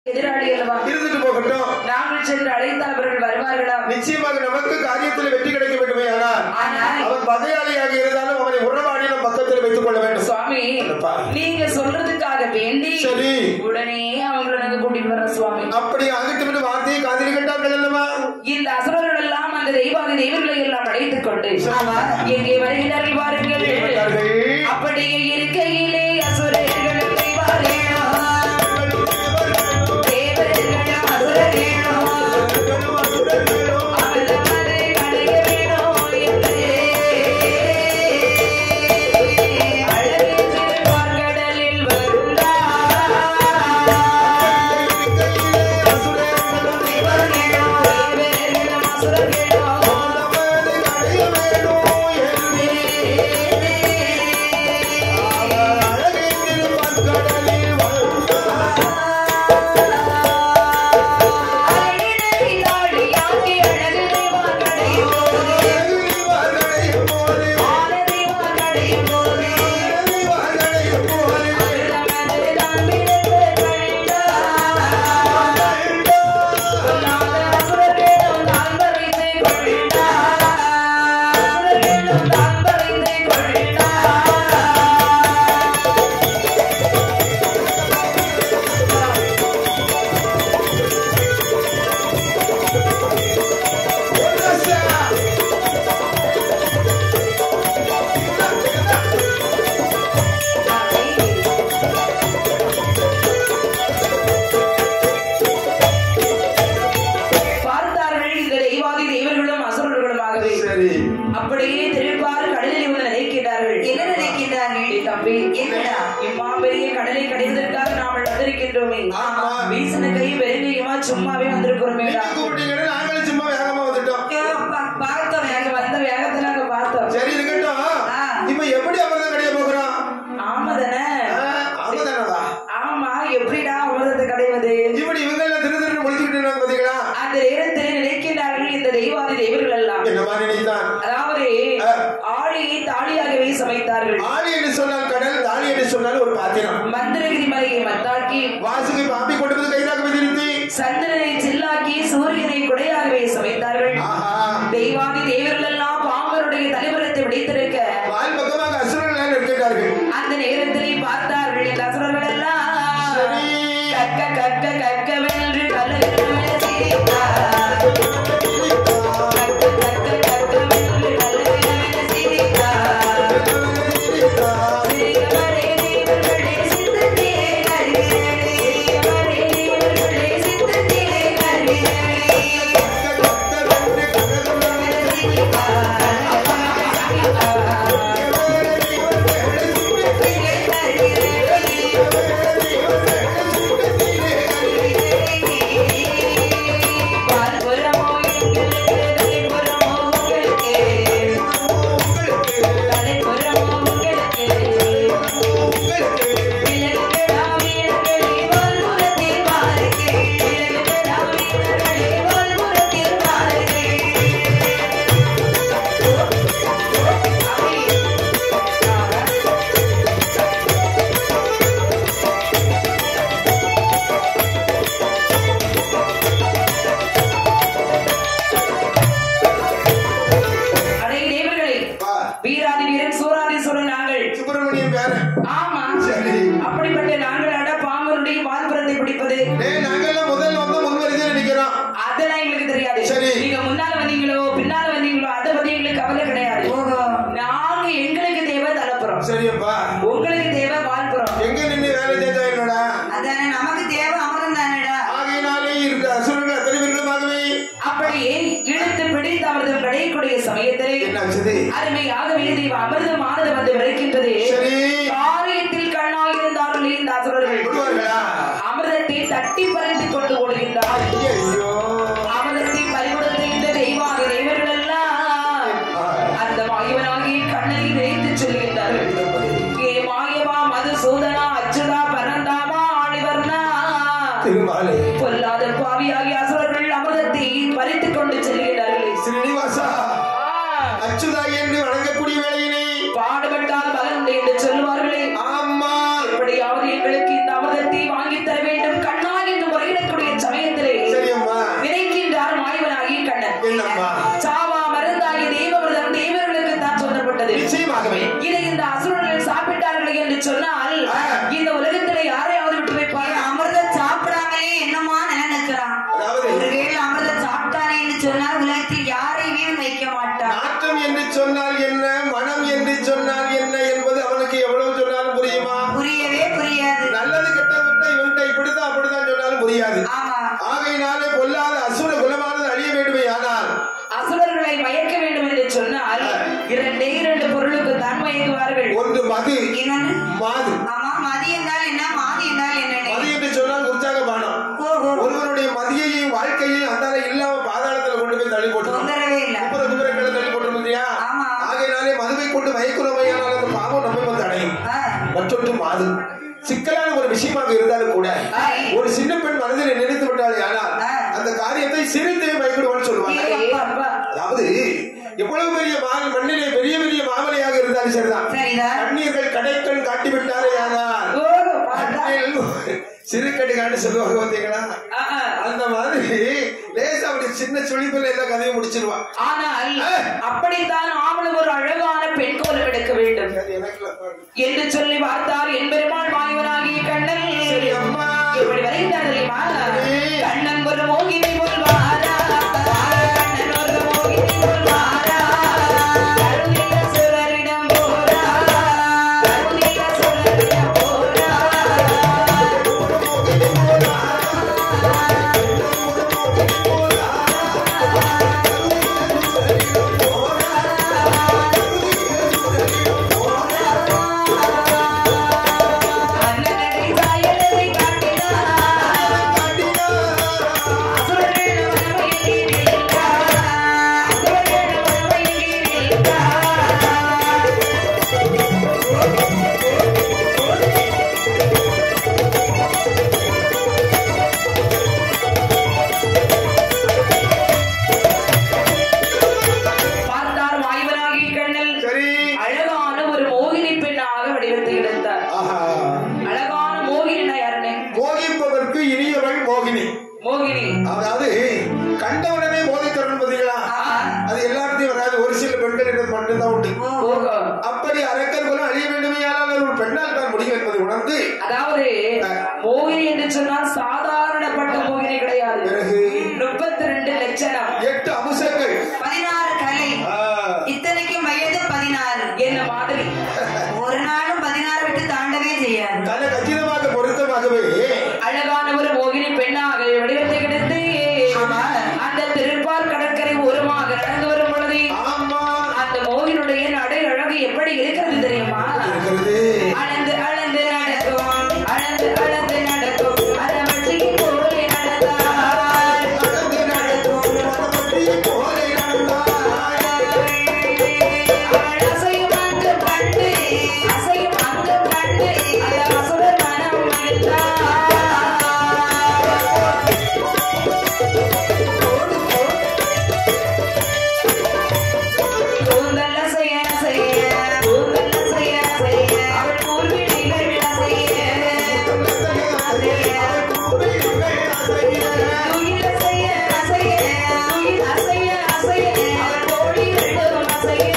எதிராளி அல்லவா இருந்துட்டு போகட்டும் நாங்கள் சென்று அழைத்தால் அவர்கள் வருவார்களா நிச்சயமாக நமக்கு காரியத்தில் வெற்றி கிடைக்க வேண்டுமே ஆனால் ஆனால் அவன் பகையாளியாக இருந்தாலும் அவனை உறவாடி நம் பக்கத்தில் வைத்துக் கொள்ள வேண்டும் சுவாமி என்னப்பா? நீங்க சொல்றதுக்காக வேண்டி சரி உடனே அவங்கள நாங்க கூட்டிட்டு வர்றோம் சுவாமி அப்படி ஆகட்டும் வார்த்தையை காதில் கேட்டார்கள் அல்லவா இந்த அசுரர்கள் எல்லாம் அந்த தெய்வாதி தெய்வங்களை எல்லாம் அழைத்துக் கொண்டு ஆமா. எங்கே வருகிறார்கள் பாருங்கள் வருகிறார்கள். அப்படியே இருக்கையிலே அசுரர்கள் தெய்வாதேனோ தேவர்கள் அசுரர்களோ அவர்தமது கடைய வேணும் என்று அழகிய திருப்பார்கடலில் வருந்தார் தேவர்களோ தேவர்களும் அசுரர்களோ அழகினை தாழியாக்கி அழகு தெய்வான் கடையும் போது ஆல தெய்வான் கடையும் போது அமிர்தமது தான் பிறந்து கண்டார் சொல்லாத அசுரர்களும் தான் பறிந்து கொண்டார் அசுரர்களும் தான் பறிந்து கொண்டார் பார்த்தார்கள் இந்த தெய்வாதி தெய்வர்களும் அசுரர்களுமாகவே சரி அப்படியே திருப்பாறு கடலில் இவங்க நினைக்கிறார்கள் என்ன நினைக்கிறார்கள் தம்பி என்னடா இம்மாபெரிய கடலை கடைவதற்காக நாம் வந்திருக்கின்றோமே ஆமா. வீசின கை பெருங்கையுமா சும்மாவே வந்திருக்கிறோமேடா நீங்க கூப்பிட்டீங்கன்னா நாங்களும் சும்மா வேகமா வந்துட்டோம் பார்த்தோம் நாங்க வந்த வேகத்தை நாங்க பார்த்தோம் சரி இருக்கட்டும் ஆ. இப்ப எப்படி அமிர்தம் கடைய போகிறோம் ஆமாதானே ஆமாதானடா ஆமா எப்படிடா அமிர்தத்தை கடைவது இப்படி இவங்க எல்லாம் திரு திரு முடிச்சுக்கிட்டு இருக்காங்க பாத்தீங்களா அந்த நேரத்தில் நினைக்கிறார்கள் இந்த தெய்வாதி தெய்வர்கள் எல்லாம் என்ன மாதிரி நினைத்தான் அதாவது ஆ. ஆளியை தாலியாகவே சமைத்தார்கள் ஆணி என்று சொன்னால் கடல் தாலி என்று சொன்னால் ஒரு பாத்திரம் மந்திரகிரி மலையை மத்தாக்கி வாசுகி பாப்பி கொண்டு வந்து கைதாக வைத்திருத்தி சந்திரனை சில்லாக்கி சூரியனை குடையாகவே சமைத்தார்கள் ஆஹா தெய்வாதி தேவர்கள் எல்லாம் பாம்பருடைய தலைவரத்தை விடைத்திருக்க வால் பக்கமாக அசுரர்கள் நிற்கிறார்கள் அந்த நேரத்தில் பார்த்தார்கள் இந்த அசுரர்கள் எல்லாம் சரி. கற்க கற்க கற்கவென்று கலகலவென சிரித்தார். கற்க கற்க கற்கவென்று கலகலவென சிரித்தார். சிறியவரே தேவர்களே சித்தத்திலே கருகிறே. சிறியவரே தேவர்களே சித்தத்திலே கருகிறே. பால்புறமோ எங்களுக்கு தலைபுறமோ உங்களுக்கு தலைபுறமோ உங்களுக்கு விலங்குகளா வீரர்களே வாழ்புறத்தில் வாருங்கள் விலங்குகளா வீரர்களே வாழ்புறத்தில் வாருங்கள் அடே தேவர்களே வா. வீராதி வீரன் சூராதீஸ்வரன் நாங்கள் சுப்பிரமணியன் பேரன் ஆமா சரி. அப்படிப்பட்ட நாங்கள் அட பாம்பருடைய வால்புறத்தை பிடிப்பது டேய் நாங்கெல்லாம் முதல்ல வந்து முன்வரிசையில் நிக்கிறோம் அதெல்லாம் எங்களுக்கு தெரியாது சரி. நீங்க முன்னால வந்தீங்களோ பின்னால வந்தீங்களோ அதை பத்தி எங்களுக்கு கவலை கிடையாது நாங்க எங்களுக்கு தேவை தலைப்புறம் சரியப்பா உங்களுக்கு தேவை வால்புறம் எங்க நின்று வேலை செஞ்சா என்னடா அதானே நமக்கு தேவை அமரம் தானடா ஆகையினாலே இருக்க அசுரர்கள் அத்தனை பேர்களுமாகவே அப்படியே இழுத்து பிடித்து அவர்கள் கிடைக்கக்கூடிய சமயத்திலே என்னாச்சது அருமையாகவே தெய்வ அமிர்தமானது வந்து விரைக்கின்றது சரி காரியத்தில் கண்ணாக இருந்தார்கள் இந்த அசுரர்கள் விடுவார்களா அமிர்தத்தை தட்டி பறித்து கொண்டு ஓடுகின்றார் ஐயோ அமிர்தத்தை பறிகொடுத்த இந்த தெய்வாக தெய்வர்கள் எல்லாம் அந்த மாயவனாகிய கண்ணனை நினைத்து சொல்கின்றார்கள் ஏ மாயவா மதுசூதனா அச்சுதா பரந்தாமா ஆணிவர்ணா திருமாலே பொல்லாத பாவியாகிய அசுரர்கள் அமிர்தத்தை பறித்துக் கொண்டு செல்கிறார்கள் ஸ்ரீனிவாசா ஆ, அச்சுதா என்று வணங்கக்கூடிய வேலையினை பாடுபட்டால் பலன் உண்டு என்று சொல்லுவார்களே ஆமா எப்படியாவது எங்களுக்கு இந்த அமிர்தத்தை வாங்கித் தர வேண்டும் கண்ணா என்று முறையிட சொன்னாலும் சரிதான் சரிதான் கண்ணீர்கள் கடைக்கண் காட்டி விட்டாரே ஆனால் ஓஹோ, பார்த்தா? சிறுக்கடி காட்டு சொல்லுவாங்க பாத்தீங்களா ஆ, ஆ. அந்த மாதிரி லேசா அப்படி சின்ன சுழிப்புல எல்லா கதையும் முடிச்சிருவா ஆனால் ஆ. அப்படித்தான் ஆவணம் ஒரு அழகான பெண் கோலம் எடுக்க வேண்டும் அது எனக்கு இல்ல, பாருங்க. என்று சொல்லி பார்த்தார் என் பெருமாள் வாய்வனாகிய கண்ணன் சரி, அம்மா. எப்படி வரைந்தார் தெரியுமா சரி. கண்ணன் ஒரு மோகினி போல்வாரா கண்ணன் ஒரு மோகினி போல்வாரா கருணிய சுரரிடம் போரா கருணிய சுரரிடம் போரா அண்ணனடி சாயலை காட்டினார் அசுரர்கள் மனமையில் நிற்கார் அசுரர்கள் மனமையில் நிற்கார் பார்த்தார் வாய்வனாகி கண்ணல் சரி அழகான ஒரு மோகினி பெண்ணாக வடிவத்தை எடுத்தார் ஆஹா. அழகான மோகினினா யாருன்னு மோகிப்பதற்கு இனியவள் மோகினி மோகினி அதாவது கண்டவுடனே மோதி தரணும் பாத்தீங்களா அது எல்லாத்தையும் வராது ஒரு சில பெண்களிடம் மட்டும்தான் உண்டு ஓஹோ அப்படி அரக்கர் குலம் அழிய வேண்டுமையானால் அது ஒரு பெண்ணால் தான் முடியும் என்பதை உணர்ந்து அதாவது மோகினி என்று சொன்னால் சாதாரணப்பட்ட மோகினி கிடையாது பிறகு முப்பத்தி ரெண்டு லட்சணம் எட்டு அம்சங்கள் பதினாறு கலை ஆ, இத்தனைக்கும் வயது பதினாறு என்ன மாதிரி ஒரு நாளும் பதினாறு விட்டு தாண்டவே செய்யாது கல கச்சிதமாக பொருத்தமாகவே அழகான ஒரு மோகினி பெண்ணாக வடிவத்தை கிடைத்து ஆமா. அந்த திருப்பார் கடற்கரை ஓரமாக நடந்து வரும் பொழுது ஆமா அந்த மோகினுடைய நடை அழகு எப்படி இருக்கிறது தெரியுமா இருக்கிறது அளந்து அளந்து நடக்கும் அளந்து அளந்து நடக்கும் அரவச்சி போலே நடந்தார் நடந்து நடக்கும் மனமட்டி போலே நடந்தாய். அவள் அசையும் அங்கம் கண்டு அசையும் அங்கம் கண்டு அந்த அசுரர் மனம் மகிழ்ந்தார் கூந்தல் அசைய அசைய கூந்தல் அசைய அசைய அவள் கூர்விழிகள் அசைய அசைய துயில் அசைய அசைய துயில் அசைய அசைய அவள் தோழி ரெண்டும் அசைய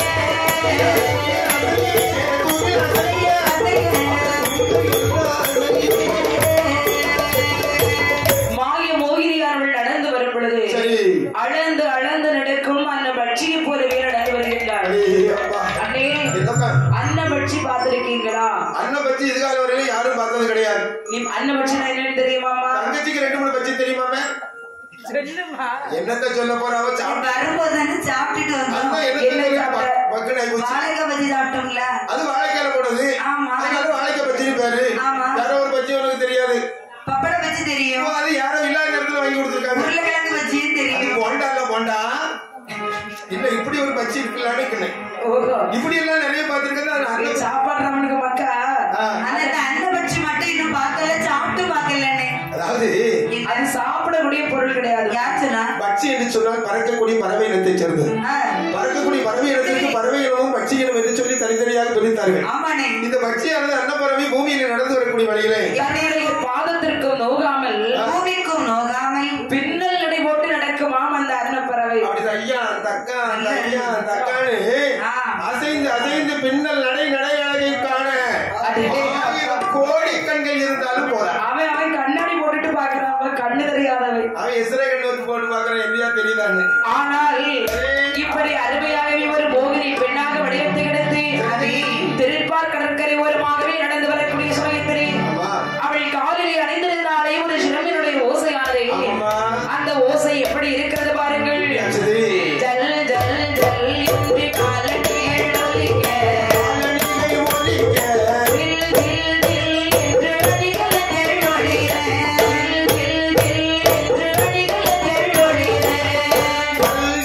மாய மோகினியானவள் நடந்து வரும் பொழுது சரி அளந்து அளந்து நடக்கும் அந்த பட்சியை போலவே நடந்து வருகின்றாள் அடே அப்பா. அண்ணே என்னப்பா? அன்னபட்சி பார்த்திருக்கீங்களா அண்ணன் பச்சி இதுகால வரையிலும் யாரும் பார்த்தது கிடையாது நீ அன்னபட்சினா என்னன்னு தெரியுமாமா தங்கச்சிக்கு ரெண்டு மூணு பச்சி தெரியுமாமே சொல்லுமா என்னத்த சொல்ல போறாவ சாப்பிட்டா வரும்போது தானே சாப்பிட்டுட்டு வந்தோம் என்னத்த என்ன சொல்ல சாப்பிட்ட? பக்கடாய் போச்சு வாழைக்காய் பஜ்ஜி சாப்பிட்டோம்ல அது வாழைக்கால போடுது ஆமா. அதனால வாழைக்காய் பச்சின்னு பேரு ஆமா. யாரோ ஒரு பச்சி உனக்கு தெரியாது பப்பட பஜ்ஜி இப்போ தெரியும் அது யாரோ இல்லாத நேரத்துல வாங்கி கொடுத்துருக்காங்க உருளைக்கிழங்கு பஜ்ஜியும் அது தெரியும் போண்டா இல்ல போண்டா இல்ல இப்படி ஒரு பச்சி இருக்குல்லான்னு நினைக்கிறேன். ஓஹோ இப்படி எல்லாம் நிறைய பார்த்திருக்கேன் அது நீ அண்ணன் சாப்பாடுறவனுக்கு மக்கா ஆ, ஆனா இந்த அன்ன பஜ்ஜி மட்டும் இன்னும் பார்க்கல சாப்பிட்டு பார்க்கலன்னு அதாவது அது சாப்பிடக்கூடிய பொருள் கிடையாது யார் சொன்னா பட்சி என்று சொன்னால் பறக்கக்கூடிய பறவை இனத்தைச் சேர்ந்தது ஆ, பறக்கக்கூடிய பறவை இனத்திற்கு பறவை இனமும் பட்சி இனம் என்று சொல்லி தனித்தனியாக பிரித்தார்கள் ஆமாண்ணே இந்த பட்சியானது அன்னப்பறவை பூமியில் நடந்து வரக்கூடிய வழியிலே தன்னுடைய பாதத்திற்கு நோகாமல் பூமிக்கும் நோகாமல் பின்னல் நடை போட்டு நடக்குமாம் அந்த அன்னப்பறவை அப்படி ஐயா தக்கா ஐயா தக்கான்னு ஆ. அசைந்து அசைந்து பின்னல் நடை நடை அழகை காண அடே. ஆயிரம் கோடி கண்கள் இருந்தாலும் போதா அவன் அவன் கண்ணாடி போட்டுட்டு பாக்குறான் அவன் கண்ணு தெரியாதவன் அவன் எஸ்ரே கண்ணு வந்து போட்டு பாக்குறான் எந்தியா தெரியுதான்னு ஆனால் இப்படி அருமையாகவே ஒரு மோகினி பெண்ணாக வடிவத்தை கிடைத்து அதை திருப்பார் கடற்கரை ஓரமாகவே நடந்து வரக்கூடிய சமயத்திலே ஆமா. அவள் காலில் அணிந்திருந்தாலே ஒரு சிறுமியினுடைய ஓசையானது ஆமா. அந்த ஓசை எப்படி இருக்கிறது பாருங்கள் சரி. ஜல் ஜல் ஜல் என்று காலடிகள் ஒலிக்க. காலணியை ஒலிக்க. தில் தில் தில் என்று அடிகள் நெருடொழிக. தில் தில் தில் என்று அடிகள் நெருடொழிக. கல்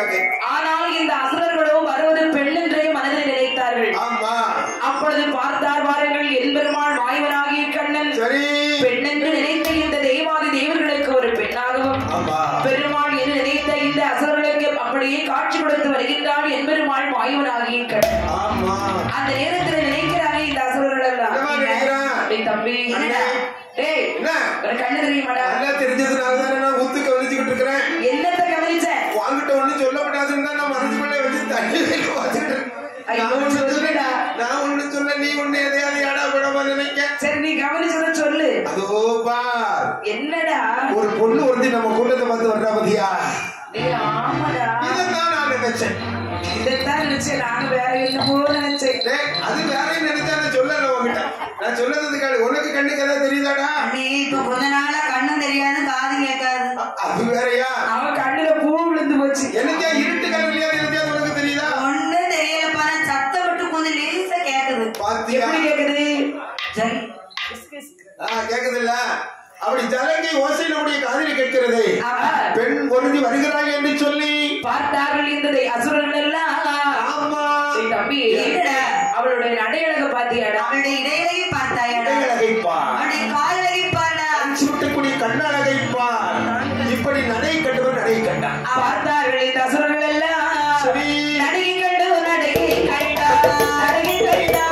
வந்தாங்க ஆனால் இந்த அசுரர்களோ வருவது பெண் என்றே மனதில் நினைத்தார்கள் ஆமா அப்பொழுது பார்த்தார் பாருங்கள் எம்பெருமான் மாயவனாகிய கண்ணன் சரி பெண் என்று நினைத்த இந்த தெய்வாதி தேவர்களுக்கு ஒரு பெண்ணாகவும் ஆமா பெருமாள் என்று நினைத்த இந்த அசுரர்களுக்கு அப்படியே காட்சி கொடுத்து வருகின்றான் என்பெருமாள் மாயவனாகிய கண்ணன் ஆமா அந்த நேரத்தில் நினைக்கிறாங்க இந்த அசுரர்கள் எல்லாம் என்னவா நினைக்கிறான்? டேய் தம்பி என்னடா? டேய் என்ன ஒரு கண்ணு தெரியுமாடா நல்லா தெரிஞ்சதுனால தானே நான் ஊத்து கவனிச்சுக்கிட்டு இருக்கிறேன் என்னத்த கவனிச்ச வாங்கிட்ட ஒண்ணு சொல்லப்படாதுன்னு தான் நான் மனசுக்குள்ளே வச்சு தண்ணி வைக்க வச்சுட்டு இருக்கேன். ஐயோ, நான் ஒண்ணு சொல்ல சொல்லுடா. நான் ஒண்ணு சொல்ல நீ ஒண்ணு எதையாவது ஏடா விடாம நினைக்க சரி நீ கவனிச்சத சொல்லு அதோ பார் என்னடா ஒரு பொண்ணு வந்து நம்ம கூட்டத்தை பார்த்து வர்றா பத்தியா டேய் ஆமாடா இதைத்தான் நான் நினைச்சேன் இதைத்தான் நினைச்சேன் நாங்க வேற என்னமோ நினைச்சேன் டேய், அது வேறையும் நினைச்சா நான் சொல்லல உன்கிட்ட நான் சொன்னதுக்கு உனக்கு கண்ணுக்கு ஏதாவது தெரியுதாடா அண்ணே இப்ப கொஞ்ச நாளா கண்ணும் தெரியாது காது கேட்காது அ- அது வேறயா அவன் கண்ணுல பூ விழுந்து போச்சு எனக்கே இருட்டு கலர்லயா தெரிஞ்சா உனக்கு தெரியுதா ஒண்ணும் தெரியலப்பா நான் சத்தம் மட்டும் கொஞ்சம் லேசா கேக்குது பாத்தியா எப்படி கேக்குது சரி ஆ, கேக்குதுல்ல அப்படி ஜலங்கை ஓசை நம்முடைய காதில் கேட்கிறது ஆமா. பெண் பொருந்தி வருகிறாய் என்று சொல்லி பார்த்தார்கள் இந்த தெய்- அசுரர்கள் எல்லாம் ஆமா டேய் தம்பி என்னடா? அவளுடைய நடையழக பாத்தியாடா அவளுடைய இடையிலையை பார்த்தாயாடா அழகைப்பார் அவளுடைய காலழகி பாடா சூட்டக்கூடிய கண்ணழகைப்பார் இப்படி நடை கண்டவர் நடை கண்டான் பார்த்தார்கள் இந்த அசுரர்கள் எல்லாம் சரி. நடிகை கண்டு நடிகை கண்டா நடிகை கண்டா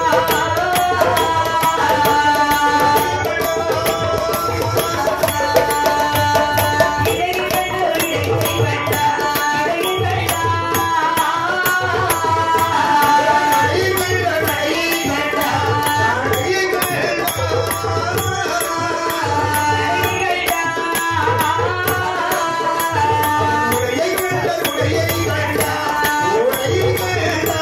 நடிகை கண்டு நடிகை கண்டா நடிகை கண்டா நடை கண்ட நடை கண்டா. நடை உடையை கண்ட உடையை கண்டா. உடையை கண்டா.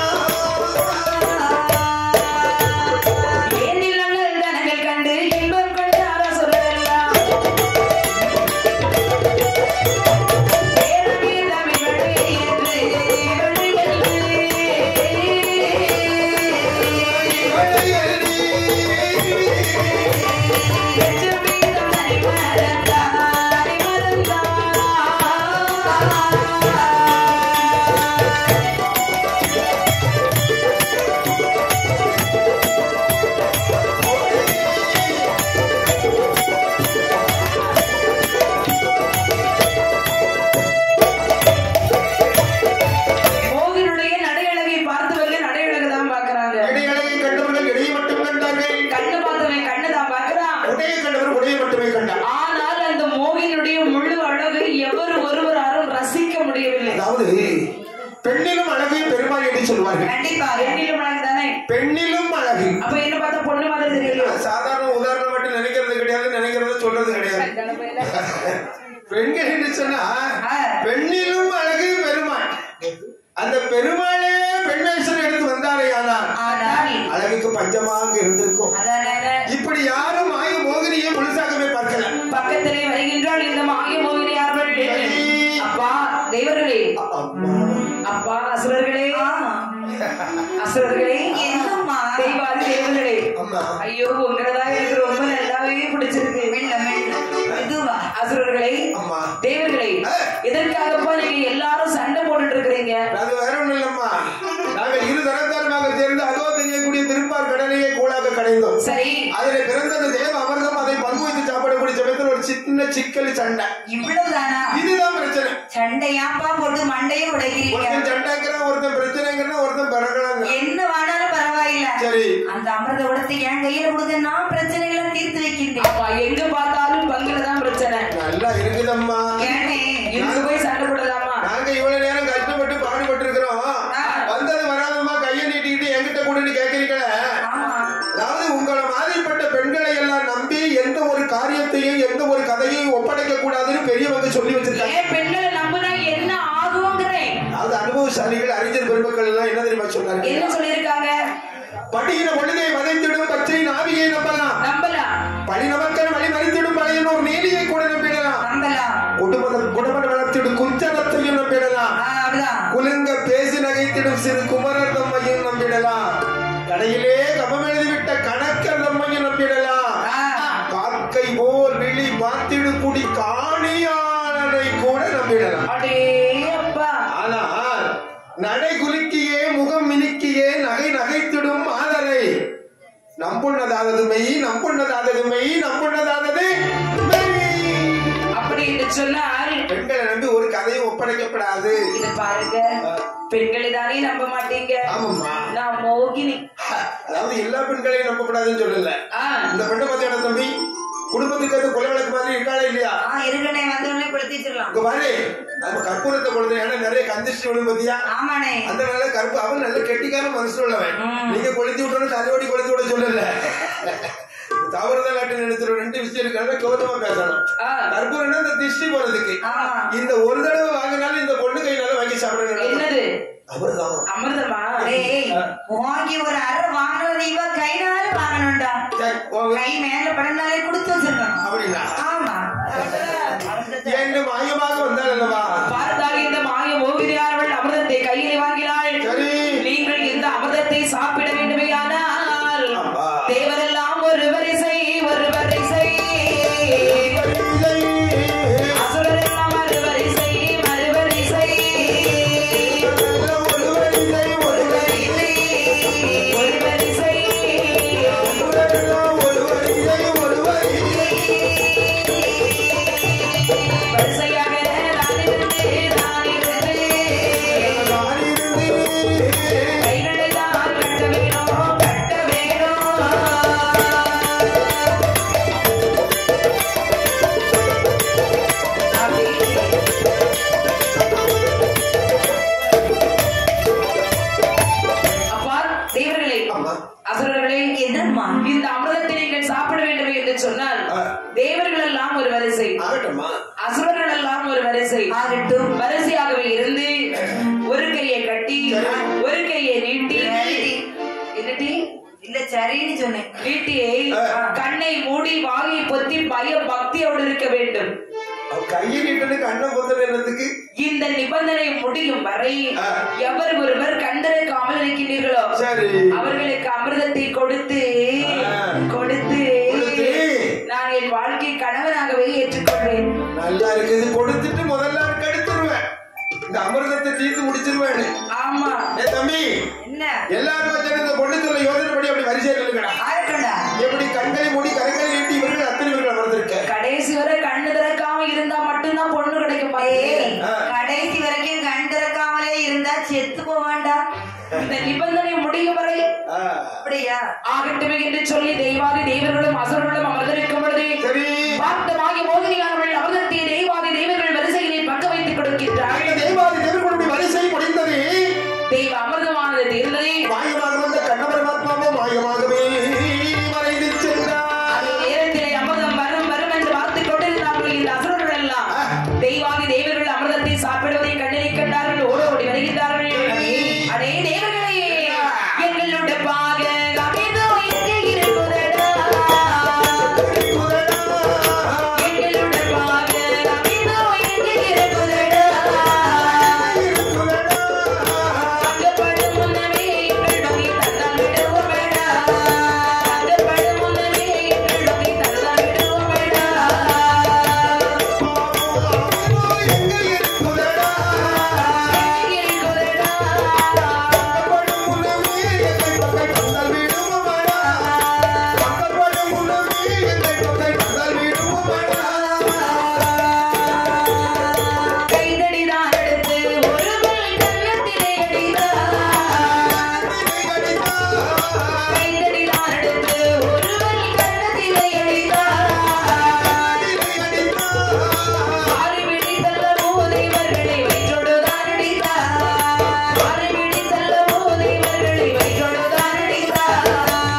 ஏனில் நல்ல தனங்கள் கண்டு இன்பம் கொண்டார சொல்லலாம் பேரமே தமிழே என்று இவள் மோகனுடைய நடையழகை பார்த்தவங்க நடையழகு தான் பாக்குறாங்க இடையழகை கண்டவர்கள் இடையை மட்டும் கண்டார்கள் கண்ணு பார்த்தவன் கண்ணு தான் பாக்குறான் உடையை கண்டவர் உடையை மட்டுமே கண்டார் ஆனால் அந்த மோகினுடைய முழு அழகை எவர் ஒருவராலும் ரசிக்க முடியவில்லை அதாவது பெண்ணிலும் அழகு பெருமாள் என்று சொல்வார்கள் கண்டிப்பா பெண்ணிலும் அழகு தானே பெண்ணிலும் அழகு அப்ப என்ன பார்த்தா பொண்ணு மாதிரி தெரியலையோ சாதாரண உதாரணம் மட்டும் நினைக்கிறது கிடையாது நினைக்கிறது சொல்றது கிடையாது பெண்கள் என்று சொன்னா ஆ. பெண்ணிலும் அழகு பெருமாள் அந்த பெருமாளே பெண் வேஷம் எடுத்து வந்தாரே ஆனால் ஆனால் அழகுக்கு பஞ்சமாக இருந்திருக்கும் அதானே இப்படி யாரும் மாய மோகினியை முழுசாகவே பார்க்கல பக்கத்திலே வருகின்றாள் இந்த மாய மோகினியார்கள் அப்பா தெய்வர்களே அம்மா. அப்பா அசுரர்களே ஆமா அசுரர்களே என்னம்மா தெய்வாதி தேவர்களே அம்மா. ஐயோ உங்களதா எனக்கு ரொம்ப நல்லாவே பிடிச்சிருக்கு மெல்ல மெல்ல இதுவா அசுரர்களே அம்மா. தேவர்களே எதற்காகப்பா நீங்க எல்லாரும் சண்டை போட்டுட்டு இருக்கிறீங்க அது வேற ஒண்ணும் இல்லம்மா நாங்கள் இரு தரத்தாருமாக சேர்ந்து அதோ தெரியக்கூடிய திருப்பார் கடலையே கூழாக கடைந்தோம் சரி அதில் பிறந்தது தேவ அமிர்தம் அதை பங்கு வைத்து சாப்பிடக்கூடிய சமயத்தில் ஒரு சின்ன சிக்கல் சண்டை இவ்வளவுதானா இதுதான் பிரச்சனை சண்டையாப்பா போட்டு மண்டையை உடைக்கிறீங்க ஒருத்தன் சண்டைங்கிறான் ஒருத்தன் பிரச்சனைங்கிறான் ஒருத்தன் பிறகுறாங்க என்ன வேணாலும் பரவாயில்ல சரி அந்த அமிர்த உடத்தை என் கையில கொடுங்க நான் பிரச்சனைகளை தீர்த்து வைக்கின்றேன் அப்பா எங்க பார்த்தாலும் பங்குல தான் பிரச்சனை நல்லா இருக்குதம்மா ஏனே இதுக்கு போய் சண்டை போடலாமா நாங்க இவ்வளவு நேரம் கஷ்டப்பட்டு பாடுபட்டு இருக்கிறோம் ஆ. வந்தது வராதமா கையை நீட்டிக்கிட்டு என்கிட்ட கூட நீ கேட்கறீங்களே ஆமா அதாவது உங்களை மாதிரிப்பட்ட பெண்களை எல்லாம் நம்பி எந்த ஒரு காரியத்தையும் எந்த ஒரு கதையும் ஒப்படைக்க கூடாதுன்னு பெரியவங்க சொல்லி வச்சிருக்காங்க ஏன் பெண்களை நம்பினா என்ன ஆகுங்கிறேன் அதாவது அனுபவசாலிகள் அறிஞர் பெருமக்கள் எல்லாம் என்ன தெரியுமா சொன்னாங்க என்ன சொல்லியிருக்காங்க படுகிற பொழுதை வதைத்திடும் பச்சை நாவியை நம்பலாம் நம்பலாம் பழி நமக்கன் வழி மறித்திடும் பழையனோர் நீதியை கூட நம்பிடலாம் நம்பலாம் குடும்ப குடும்ப வளர்த்திடும் குஞ்சனத்தையும் நம்பிடலாம் ஆ, அப்படிதான் குலுங்க பேசி நகைத்திடும் சிறு குமரர் தம்மையும் நம்பிடலாம் கடையிலே கபம் எழுதிவிட்ட கணக்கர் தம்மையும் நம்பிடலாம் ஆ, காக்கை போல் விழி பார்த்திடு குடி காணியாளனை கூட நம்பிடலாம் அடே அப்பா ஆனா நடை குலுக்கியே முகம் மினுக்கியே நகை நகைத்திடும் மாதரை நம்புண்ணதாதது மெய் நம்புண்ணதாதது மெய் நம்புண்ணதாதது மெய் அப்படி என்று சொன்னால் பெண்களை நம்பி ஒரு கதையும் ஒப்படைக்கப்படாது இது பாருங்க பெண்களை தானே நம்ப மாட்டீங்க ஆமாம்மா நான் மோகினி அதாவது எல்லா பெண்களையும் நம்பப்படாதுன்னு சொல்லல ஆ, இந்த பெண்ணை பார்த்தீங்கன்னா தம்பி குடும்பத்துக்கு அது கொலை வழக்கு மாதிரி இருக்காளா இல்லையா ஆ இருக்கனே வந்தவனே கொடுத்திச்சிடலாம் இங்க பாரு நம்ம கற்பூரத்தை கொடுத்து ஏன்னா நிறைய கந்திஷ்டி விழும் பத்தியா ஆமாண்ணே அந்த நல்ல கருப்பு அவன் நல்ல கெட்டிக்கார மனசு உள்ளவன் ம். நீங்க கொளுத்தி விட்டோன்னு தலையோடி கொளுத்தி விட சொல்லல தவறுதல் நாட்டு நினைச்சிட ரெண்டு விஷயம் இருக்கிறத கௌரவமா பேசணும் ஆ, கற்பூரம்னா இந்த திஷ்டி போறதுக்கு ஆமா இந்த ஒரு தடவை வாங்கினாலும் இந்த பொண்ணு கையினால வாங்கி சாப்பிடுங்க என்னது அவர்தான் அமிர்தமா டேய் வாங்கி ஒரு அரை வாங்கினது இவ கைனால வாங்கணும்டா சரி, வாங்க. கை மேல படனாலே கொடுத்து வச்சிருக்கணும் அப்படின்னா ஆமா என்று மாயமாக வந்தால் அல்லவா பார்த்தால் இந்த மாய மோகினியானவள் அமிர்தத்தை கையில் வாங்கினாள் சரி நீங்கள் இந்த அமிர்தத்தை சாப்பிட வேண்டுமையானால் அப்பா. தேவரெல்லாம் ஒரு வரிசை ஒரு வரிசை அசுரரெல்லாம் மறு வரிசை மறு வரிசை ஒரு வரிசை, ஒரு வரிசை. ஒரு வரிசை ஒரு வரிசை, ஒரு வரிசை. வரிசையாக நான் இருந்து நான் இருந்து நான் இருந்து கைகளை தான் கட்ட வேணும் கட்ட வேணும் அப்பா தேவர்களே ஆமா. அசுரர்களே என்னம்மா இந்த அமிர்தத்தை நீங்கள் சாப்பிட வேண்டும் என்று சொன்னால் ஆ. தேவர்கள் எல்லாம் ஒரு வரிசை ஆகட்டும்மா அசுரர்கள் எல்லாம் ஒரு வரிசை ஆகட்டும் வரிசையாகவே இருந்து ஒரு கையை கட்டி சரி. ஒரு கையை நீட்டி சரி. என்னடி இல்ல சரின்னு சொன்னேன் நீட்டியை ஆ. கண்ணை மூடி வாயை பொத்தி பய பக்தியோடு இருக்க வேண்டும் அவ கையை நீட்டனு கண்ணை பொத்தல் என்னத்துக்கு இந்த நிபந்தனை முடியும் வரை ஆ. எவர் ஒருவர் கண்டிருக்காமல் இருக்கின்றீர்களோ சரி அவர்களுக்கு அமிர்தத்தை கொடுத்து ஆ. கொடுத்து கொடுத்து. நான் என் வாழ்க்கை கணவனாகவே ஏற்றுக்கொள்வேன் நல்லா இருக்கு இது கொடுத்துட்டு முதல்ல அவருக்கு எடுத்துருவேன் இந்த அமிர்தத்தை தீர்த்து முடிச்சிருவேன் ஆமா ஏ தம்பி என்ன எல்லாரும் வச்சு இந்த பொண்ணு சொல்ல யோசனைப்படி அப்படி வரிசையில் இருக்கடா ஆகட்டும்டா எப்படி கண்களை மூடி கரங்களை நீட்டி இவர்கள் அத்தனை பேர்கள் அமர்ந்திருக்க கடைசி வரை கண்ணு திறக்காம இருந்தா மட்டும்தான் பொண்ணு கிடைக்கும் ஏய், பாருங்க. ஆ. கடைசி வரைக்கும் கண் திறக்காமலே இருந்தா செத்து போவான்டா இந்த நிபந்தனை முடியும் வரை ஆ. அப்படியா ஆகட்டுமே என்று சொல்லி தெய்வாதி தெய்வர்களும் அசுரர்களும் அமர்ந்திருக்கும் பொழுது சரி பார்த்தமாகி மோகினியானவள் அமிர்தத்தை தெய்வாதி தெய்வர்கள் வரிசையிலே பக்க வைத்துக் கொடுக்கின்றாள் இந்த தெய்வாதி தேவர்களுடைய வரிசை முடிந்தது தெய்வ அமிர்தமானது தீர்ந்தது மாயமாக வந்த கண்ணபரமாத்மாவோ மாயமாகவே மறைந்து சென்றார் அதே நேரத்திலே அமிர்தம் வரும் வரும் என்று பார்த்துக் கொண்டிருந்தார்கள் இந்த அசுரர்கள் எல்லாம் தெய்வாதி தேவர்கள் அமிர்தத்தை சாப்பிடுவதை கண்ணனை கண்டார்கள் ஓட ஓடி வருகின்றார்கள் அடே தேவர்களே எங்களுடைய பாக அமிர்தோ எங்கே இருக்கிறதா எங்களுடைய பாக அமிர்தோ எங்கே இருக்கிறதா அங்கப்படும் முன்னமே எங்கள் நோக்கி தந்தால் விடுவோம் வேடா. அங்கப்படும் முன்னமே எங்கள் நோக்கி தந்தால் விடுவோம் வேடா. எங்கே இருக்கிறதா? கைதடிதான் எடுத்து ஒரு முறை கன்னத்திலே அடித்தார். கைதடிதான் எடுத்து ஒரு முறை கன்னத்திலே அடித்தார். ஆறு விழி தள்ள மூதைவர்களை வயிற்றோடுதான் அடித்தார். ஆறு விழி தள்ள மூதைவர்களை வயிற்றோடுதான் அடித்தார்.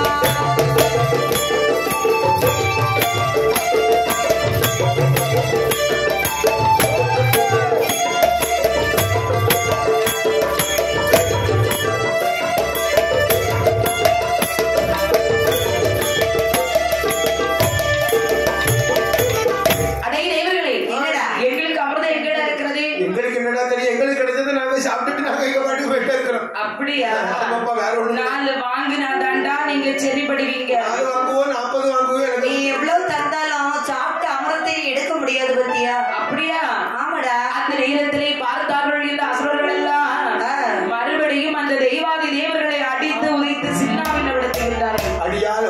அடே தேவர்களே, என்னடா? எங்களுக்கு அமிர்தம் எங்கடா இருக்கிறது எங்களுக்கு என்னடா தெரியும் எங்களுக்கு கிடைச்சது நாங்க சாப்பிட்டுட்டு நாங்க எங்க பாட்டுக்கு போயிட்டே இருக்கிறோம் அப்படியா ஆமாப்பா, வேற ஒண்ணும் இல்ல. நாலு வாங்கினா தாண்டா நீங்க செறிபடுவீங்க நாலு வாங்குவோம் நாற்பது வாங்குவோம் நீ எனக்கு எவ்வளவு தந்தாலும் சாப்பிட்டு அமிர்தத்தை எடுக்க முடியாது பத்தியா அப்படியா ஆமாடா அந்த நேரத்திலே பார்த்தார்கள் இந்த அசுரர்கள் எல்லாம் ஆ.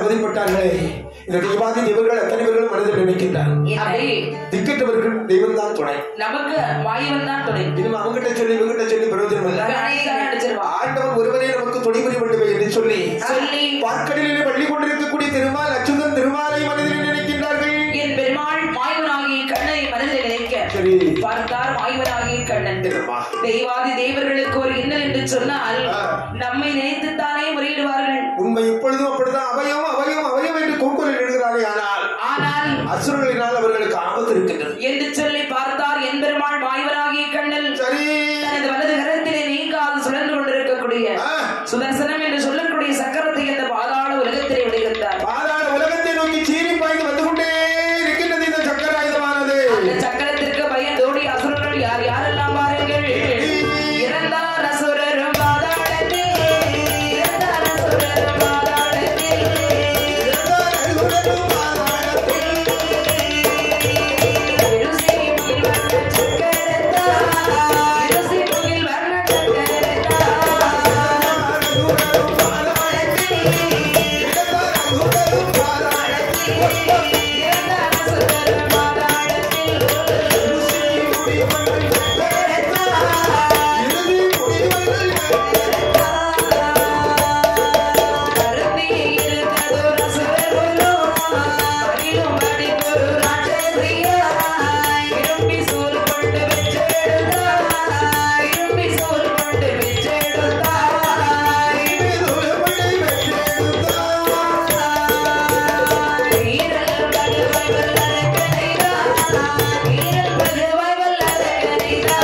அவதிப்பட்டார்களே இந்த தெய்வாதி தேவர்கள் அத்தனை பேர்களும் மனதில் நினைக்கின்றார் அப்படி திக்கற்றவர்கள் தெய்வம் தான் துணை நமக்கு மாயவன் தான் துணை இனிமே அவங்கிட்ட சொல்லி இவங்கிட்ட சொல்லி பிரயோஜனம் இல்லை அனைத்தான் அடிச்சிருவான் ஆண்டவன் ஒருவரே நமக்கு துணை புரிய வேண்டுமே என்று சொல்லி சொல்லி பார்க்கடலிலே பள்ளி கொண்டிருக்கக்கூடிய திருமால் அச்சுதன் திருமாலை மனதில் நினைக்கின்றார்கள் என் பெருமாள் மாயவனாகிய கண்ணனை மனதில் நினைக்க சரி பார்த்தார் மாயவனாகிய கண்ணன் திருமா தெய்வாதி தேவர்களுக்கு ஒரு இன்னல் என்று சொன்னால் ஆ. நம்மை நினைத்துத்தானே முறையிடுவார்கள் உண்மை இப்பொழுதும் அப்படிதான் அபயம் அபயம் அபயம் என்று கூக்குரல் எழுகிறாரே ஆனால் ஆனால் அசுரர்களினால் அவர்களுக்கு ஆபத்து இருக்கின்றது என்று சொல்லி பார்த்தார் என் பெருமாள் மாயவனாகிய கண்ணன் சரி தனது வலது கரத்திலே நீங்காது சுழன்று கொண்டிருக்கக்கூடிய ஆ, சுதர்சனம் என்று சொல்லக்கூடிய சக்கரத்தை அந்த பாதாள உலகத்திலே விடுகின்றார் பாதாள உலகத்தை நோக்கி சீறி பாய்ந்து வந்து கொண்டே இருக்கின்றது இந்த சக்கராயுதமானது அந்த சக்கரத்திற்கு பயந்தோடி அசுரர்கள் யார் யாரெல்லாம் பாருங்கள் இறந்தார் அசுரரும் பாதாளத்தில் இறந்தார் அசுரரும் பாதாளத்தில் எழுசி முகில் வர்ண சக்கரத்தா எழுசி முகில் வர்ண சக்கரத்தா இறந்தார் அசுரரும் பாதாளத்தில் கருதி இருந்ததொரு அசுரகுலோ அகிலும் அடிக்கொரு ராட்சசியாய் இரும்பி சூழ் கொண்டு வெற்றெடுத்தாய் இரும்பி சூழ் கொண்டு வெற்றெடுத்தாய் ஈரல் பகுவை வல்லர கனைதா ஈரல் பகுவை வல்லர கனைதா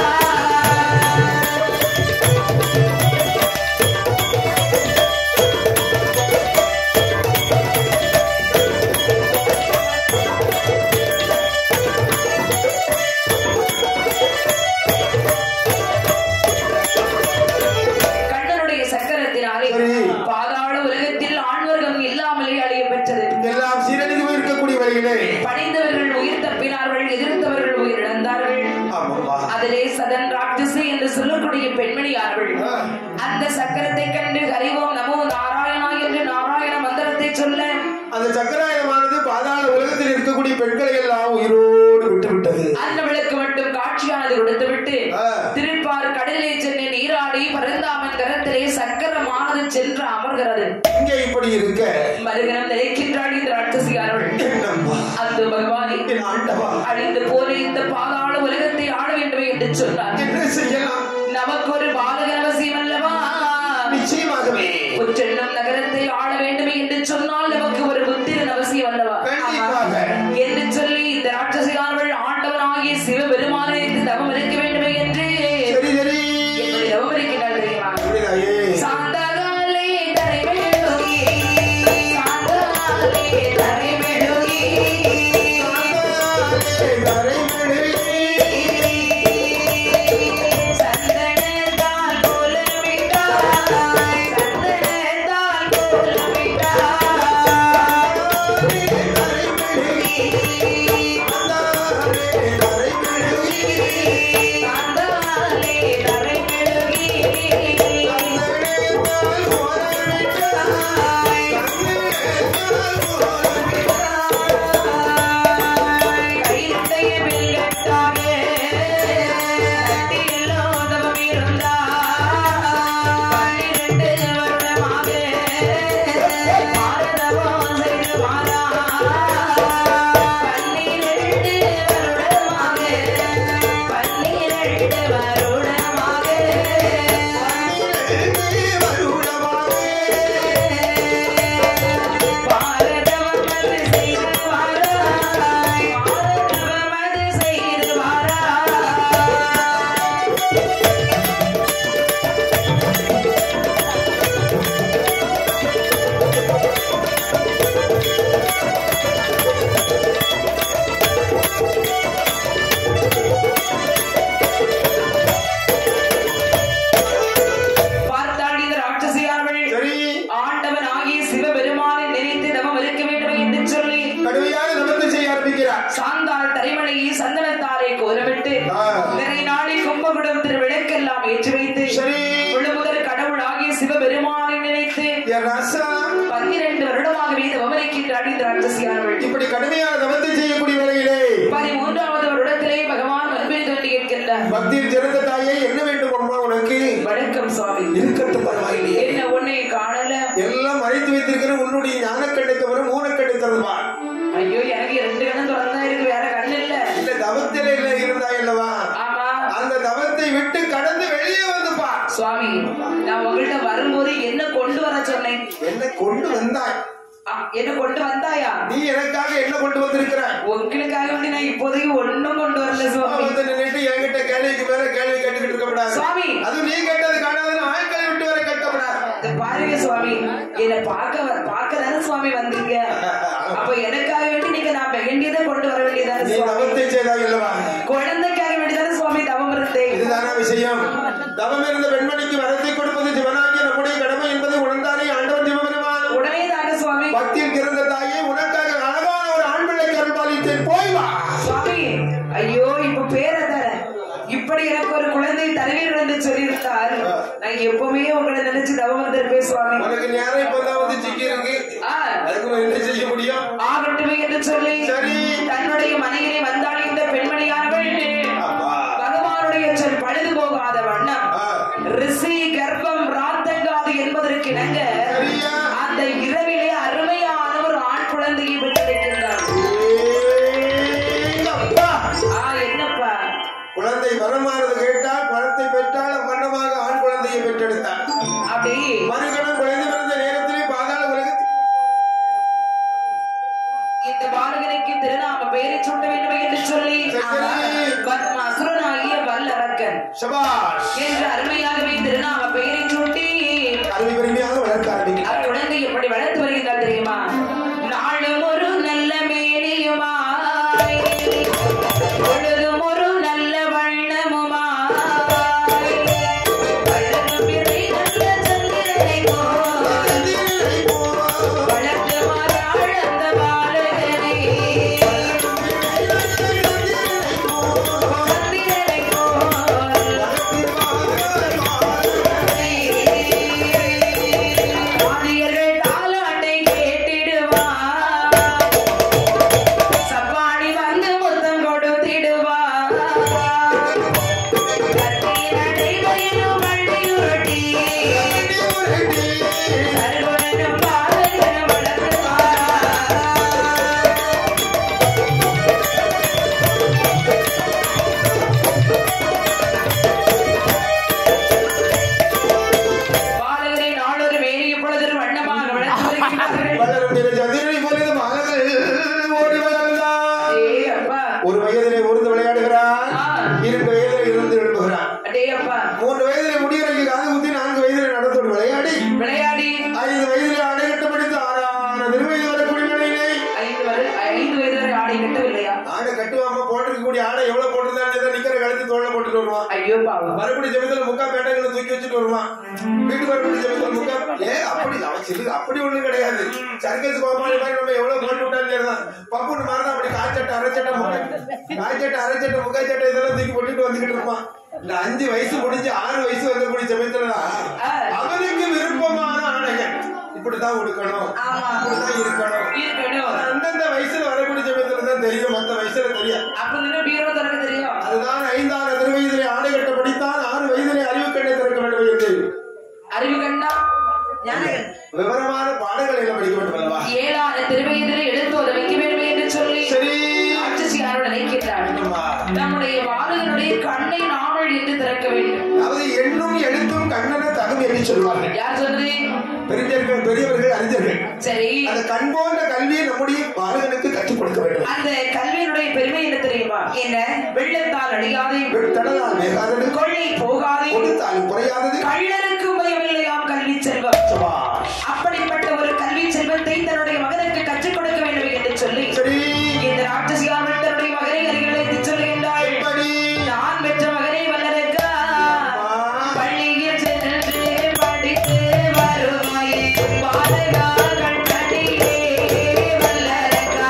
கண்ணனுடைய சக்கரத்தினாலே சரி. பாதாள உலகத்தில் ஆண்வர்க்கம் இல்லாமலே அழிய பெற்றது எல்லாம் சீரழிவு இருக்கக்கூடிய வழியிலே பணிந்தவர்கள் உயிர் தப்பினார்கள் எதிர்த்தவர்கள் உயிர் இழந்தார்கள் ஆமாம்மா அதிலே சதன் ராட்சசி என்று சொல்லக்கூடிய பெண்மணியார்கள் ஆ. அந்த சக்கரத்தை கண்டு அறிவோம் நமோ நாராயணா என்று நாராயண மந்திரத்தை சொல்ல அந்த சக்கராயுதமானது பாதாள உலகத்தில் இருக்கக்கூடிய பெண்களை எல்லாம் உயிரோடு விட்டு விட்டது அன்னவளுக்கு மட்டும் காட்சியானது கொடுத்துவிட்டு ஆ. திருப்பார் கடலிலே சென்று நீராடி பரந்தாமன் கரத்திலே சக்கரமானது சென்று அமர்கிறது இங்கே இப்படி இருக்க மறுகணம் நினைக்கின்றாள் இந்த ராட்சசியார்கள் என்னம்மா அந்த பகவானே என் ஆண்டவா அழிந்து போன இந்த பாதாள உலகத்தை ஆள வேண்டும் என்று சொன்னார் என்ன செய்யலாம் நமக்கு ஒரு பாலக அவசியம் அல்லவா நிச்சயமாகவே புற்றென்னும் நகரத்தை ஆள வேண்டும் என்று சொன்னால் நமக்கு ஒரு புத்திரன் அவசியம் அல்லவா கண்டிப்பாக என்று சொல்லி இந்த ராட்சசியார்கள் ஆண்டவனாகிய சிவபெருமானை தவம் இருக்க வேண்டுமே என்று சரி சரி எப்படி தவம் இருக்கின்றார் தெரியுமா புரியுதாயே? சாந்தகாலே தரைமெழுகி, சாந்தகாலே தரைமெழுகி, சந்தனத்தால் கோலமிட்டாய், சந்தனத்தால் கோலமிட்டாய். சாந்தாலே தரைமெழுகி, கையிலுடைய பில்கட்டாக கட்டியில்லோ தவம் இருந்தாய். பன்னிரண்டு வருடமாக மாரதவம் செய்து வாராய். பன்னிரண்டு வருடமாக பன்னிரண்டு வருடமாக பாரதவம் அது செய்து வாராய். பாரதவம் அது செய்து வாராய். பார்த்தாள் இந்த ராட்சசியார்கள் சரி ஆண்டவன் ஆகிய சிவபெருமானை நினைத்து தவம் இருக்க வேண்டும் என்று சொல்லி கடுமையாக நமக்கு செய்ய ஆரம்பிக்கிறார் சாந்தாள் தரைமலையை சந்தனத்தாரை கோலமிட்டு ஆ. நிறை நாளை கும்பகுடம் திருவிளக்கெல்லாம் ஏற்றி வைத்து சரி முழுமுதல் கடவுள் ஆகிய சிவபெருமானை நினைத்து என் ரசம் பன்னிரண்டு வருடமாகவே தவம் சுவாமி இருக்கட்டும் பரவாயில்லையே என்ன உன்னை காணல எல்லாம் மறைத்து வைத்திருக்கிற உன்னுடைய ஞானக்கண்ணை தவிர மூலக்கண்ணை தருவா ஐயோ எனக்கு ரெண்டு கண்ணம் திறந்தா இருக்கு வேற கண்ணு இல்ல இந்த தவத்திலே இல்லை இருந்தாய் அல்லவா ஆமா அந்த தவத்தை விட்டு கடந்து வெளியே வந்து பார் சுவாமி நான் உங்கள்ட்ட வரும்போது என்ன கொண்டு வர சொன்னேன் என்ன கொண்டு வந்தாய் ஆ, என்ன கொண்டு வந்தாயா நீ எனக்காக என்ன கொண்டு வந்திருக்கிறாய் உங்களுக்காக வேண்டி நான் இப்போதைக்கு ஒண்ணும் கொண்டு வரல சுவாமி வந்து நின்னுட்டு என்கிட்ட கேள்விக்கு மேல கேள்வி கேட்டுக்கிட்டு இருக்கக்கூடாது சுவாமி. அது நீ கேட்டது காணாதுன்னு ஆட்களை விட்டு வர கேட்கக்கூடாது இத பாருங்க சுவாமி என்ன பார்க்க வ- பார்க்க தானே சுவாமி வந்தீங்க அப்ப எனக்காக வேண்டி நீங்க நான் வேண்டியதை கொண்டு வர வேண்டியதானே நீ சுவாமி தவத்தை செய்தாய் அல்லவா குழந்தைக்காக வேண்டியதானே சுவாமி தவம் இருந்தேன் இதுதானா விஷயம் தவம் இருந்த பெண்மணிக்கு வரத்தை கொடுப்பது சிவனாகிய நம்முடைய கடமை என்பதை உணர்ந்தானே ஆண்டவன் சிவபெருமான் உடனே தாங்க சுவாமி பக்தியில் கிறந்த தாயே உனக்காக அழகான ஒரு ஆண் பிள்ளை கருபாலித்தேன் போய் வா சுவாமி ஐயோ இப்ப பேரை தர இப்படி எனக்கு ஒரு குழந்தை தருவீர்கள் என்று சொல்லியிருந்தால் நான் எப்பவுமே உங்களை நினைச்சு தவம் வந்திருப்பேன் சுவாமி உனக்கு நேரம் இப்பதான் வந்து சிக்கி இருக்கு ஆ, அதுக்கு நான் என்ன செய்ய முடியும் ஆகட்டுமே என்று சொல்லி சரி. தன்னுடைய மனைவியை வந்தாள் இந்த பெண்மணியானவள் அப்பா. பகவானுடைய சொல் பழுது போகாத வண்ணம் ஆ. ரிஷி கர்ப்பம் ராத்தங்காது என்பதற்கு இணங்க சரியா? அந்த இரவிலே அருமையான ஒரு ஆண் குழந்தையை பெற்றிருக்கின்றார் ஏய், அப்பா. ஆ என்னப்பா குழந்தை வரமானது கேட்டால் பணத்தை பெற்றால் வண்ணமாக ஆண் குழந்தையை பெற்றெடுத்தார் அப்படி மறுகணம் குழந்தை பிறந்த நேரத்திலே பாதாள உலகத்தில் இந்த பாலகனுக்கு திருநாம பெயரை சூட்ட வேண்டும் என்று சொல்லி சரி. அசுரனாகிய வல்லரக்கன் சபாஷ் என்று அருமையாகவே திருநாம பெயரை சூட்டி கல்வி பெருமையாக வளர்க்க ஆரம்பிக்கிறார் அக்குழந்தை எப்படி வளர்த்து வருகிறார் தெரியுமா நாளும் ஒரு நல்ல மேனியுமாய் பொழுதும் ஒரு நல்ல வண்ணமுமாய் வளரும் பிறை நல்ல சந்திரனை போல் வளர்த்து மாறாள் அந்த பாலகனை சந்திரனை போல் ஆதியர்கள் தாலாட்டை கேட்டிடுவார் சப்பாடி வந்து முத்தம் கொடுத்திடுவார் கத்தியின் அடைவையிலும் வள்ளியுருட்டி சருகுணனும் பாலகனும் வளர்த்துவார் பாலகரை நாளொரு மேரி இப்பொழுது வண்ணமாக வளர்த்து வருகிறார்கள் வளரும் நிற சந்திரனை போல மலர்கள் ஓடி வளர்ந்தார் ஏய் அப்பா ஒரு வயதிலே உருந்து விளையாடுகிறார் ஆ. இரண்டு வயதிலே இருந்து எழுப்புகிறார் அடே அப்பா மூன்று வயதிலே முடியறக்கு காது குத்தி நான்கு வயதிலே நடத்தோடு விளையாடி விளையாடி ஐந்து வயதிலே அணைகட்ட படித்து ஆறான திருவயது வரக்கூடிய நிலையிலே ஐந்து வரை ஐந்து வயது வரை ஆடை கட்டவில்லையா ஆடை கட்டுவாம போட்டிருக்கக்கூடிய ஆடை எவ்வளவு போட்டிருந்தாலும் நிக்கிற கழுத்து தோல்ல போட்டுட்டு வருவான் ஐயோ பாவம் மறுபடி ஜெபத்துல முக்கா பேட்டைகளை தூக்கி வச்சுட்டு வருவான் வீட்டுக்கு மறுபடி ஜெபத்துல முக்கா ஏ அப்படி அவன் சிறு அப்படி ஒண்ணும் கிடையாது சர்க்கஸ் கோமாளி மாதிரி நம்ம எவ்வளவு போட்டு விட்டாலும் சரிதான் பப்புன்னு மாதிரி அப்படி காய்ச்சட்டை அரைச்சட்டை முக்கா காய்ச்சட்டை அரைச்சட்டை முக்கா சட்டை இதெல்லாம் தூக்கி போட்டுட்டு வந்துகிட்டு இருப்பான் இந்த அஞ்சு வயசு முடிஞ்சு ஆறு வயசு வரக்கூடிய ஜெபத்துலதான் அவனுக்கு விருப்பமான ஆணைகள் இப்படித்தான் உடுக்கணும் ஆமா. இப்படித்தான் இருக்கணும் இருக்கணும் அந்தந்த வயசுல வரக்கூடிய ஜெபத்துல தான் தெரியும் மத்த வயசுல தெரியாது அப்ப இன்னும் பீரோ திறக்க தெரியும் அதுதான் ஐந்தாறு திருவயதிலே ஆடை கட்ட படித்தான் ஆறு வயதிலே அறிவு கண்ணை திறக்க வேண்டும் என்று அறிவு கண்டா ஞானகன் விவரமான பாடங்களை எல்லாம் படிக்க வேண்டும் அல்லவா ஏழாவது திருவயதிலே எழுத்தோத வைக்க வேண்டும் என்று சொல்லி சரி ராட்சசியாரோட நினைக்கின்றார் அம்மா. நம்முடைய பாலகனுடைய கண்ணை நாவல் என்று திறக்க வேண்டும் அதாவது எண்ணும் எழுத்தும் கண்ணன தகும் என்று சொல்வார்கள் யார் சொன்னது பெரியவர்கள் பெரியவர்கள் அறிஞர்கள் சரி அந்த கண் போன்ற கல்வியை நம்முடைய பாலகனுக்கு கற்றுக் கொடுக்க வேண்டும் அந்த கல்வியினுடைய பெருமை என்ன தெரியுமா என்ன வெள்ளத்தால் அடியாதே தடலால் மேகாதது கொள்ளை போகாதே கொடுத்தால் குறையாதது கள்ளருக்கு பயமில்லையாம் கல்வி செல்வம் சபாஷ். அப்படிப்பட்ட ஒரு கல்வி செல்வத்தை தன்னுடைய மகனுக்கு கற்றுக் கொடுக்க வேண்டும் என்று சொல்லி சரி இந்த ராட்சசியாமல் தன்னுடைய மகனை அருகில் அழைத்து சொல்லுகின்றாள் எப்படி நான் பெற்ற மகனை வளர்க்க பள்ளியில் சென்று படித்து வருவாய் பாலகா கண்கட்டிலே வளர்க்கா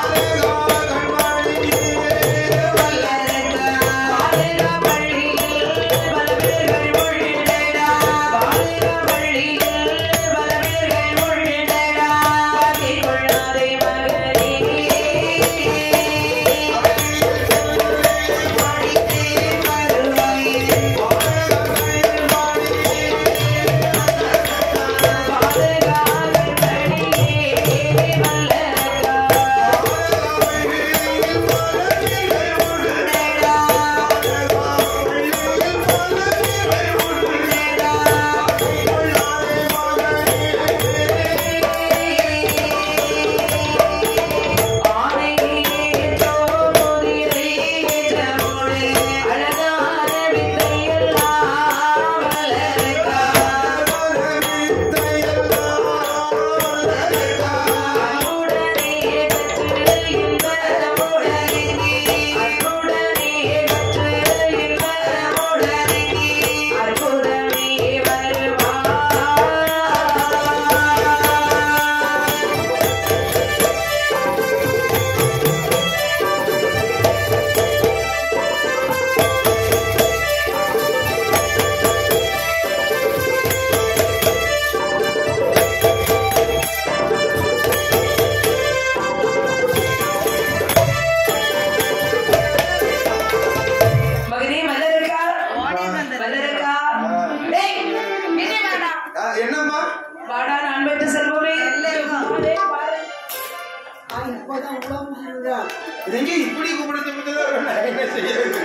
வளர்க்கா பாலகா பள்ளியில் பல பேர்கள் உள்ளடா பாலகா பள்ளியில் பல பேர்கள் நீங்க இப்படி கூப்பிடுறது மட்டும்தான் நான் என்ன செய்யறது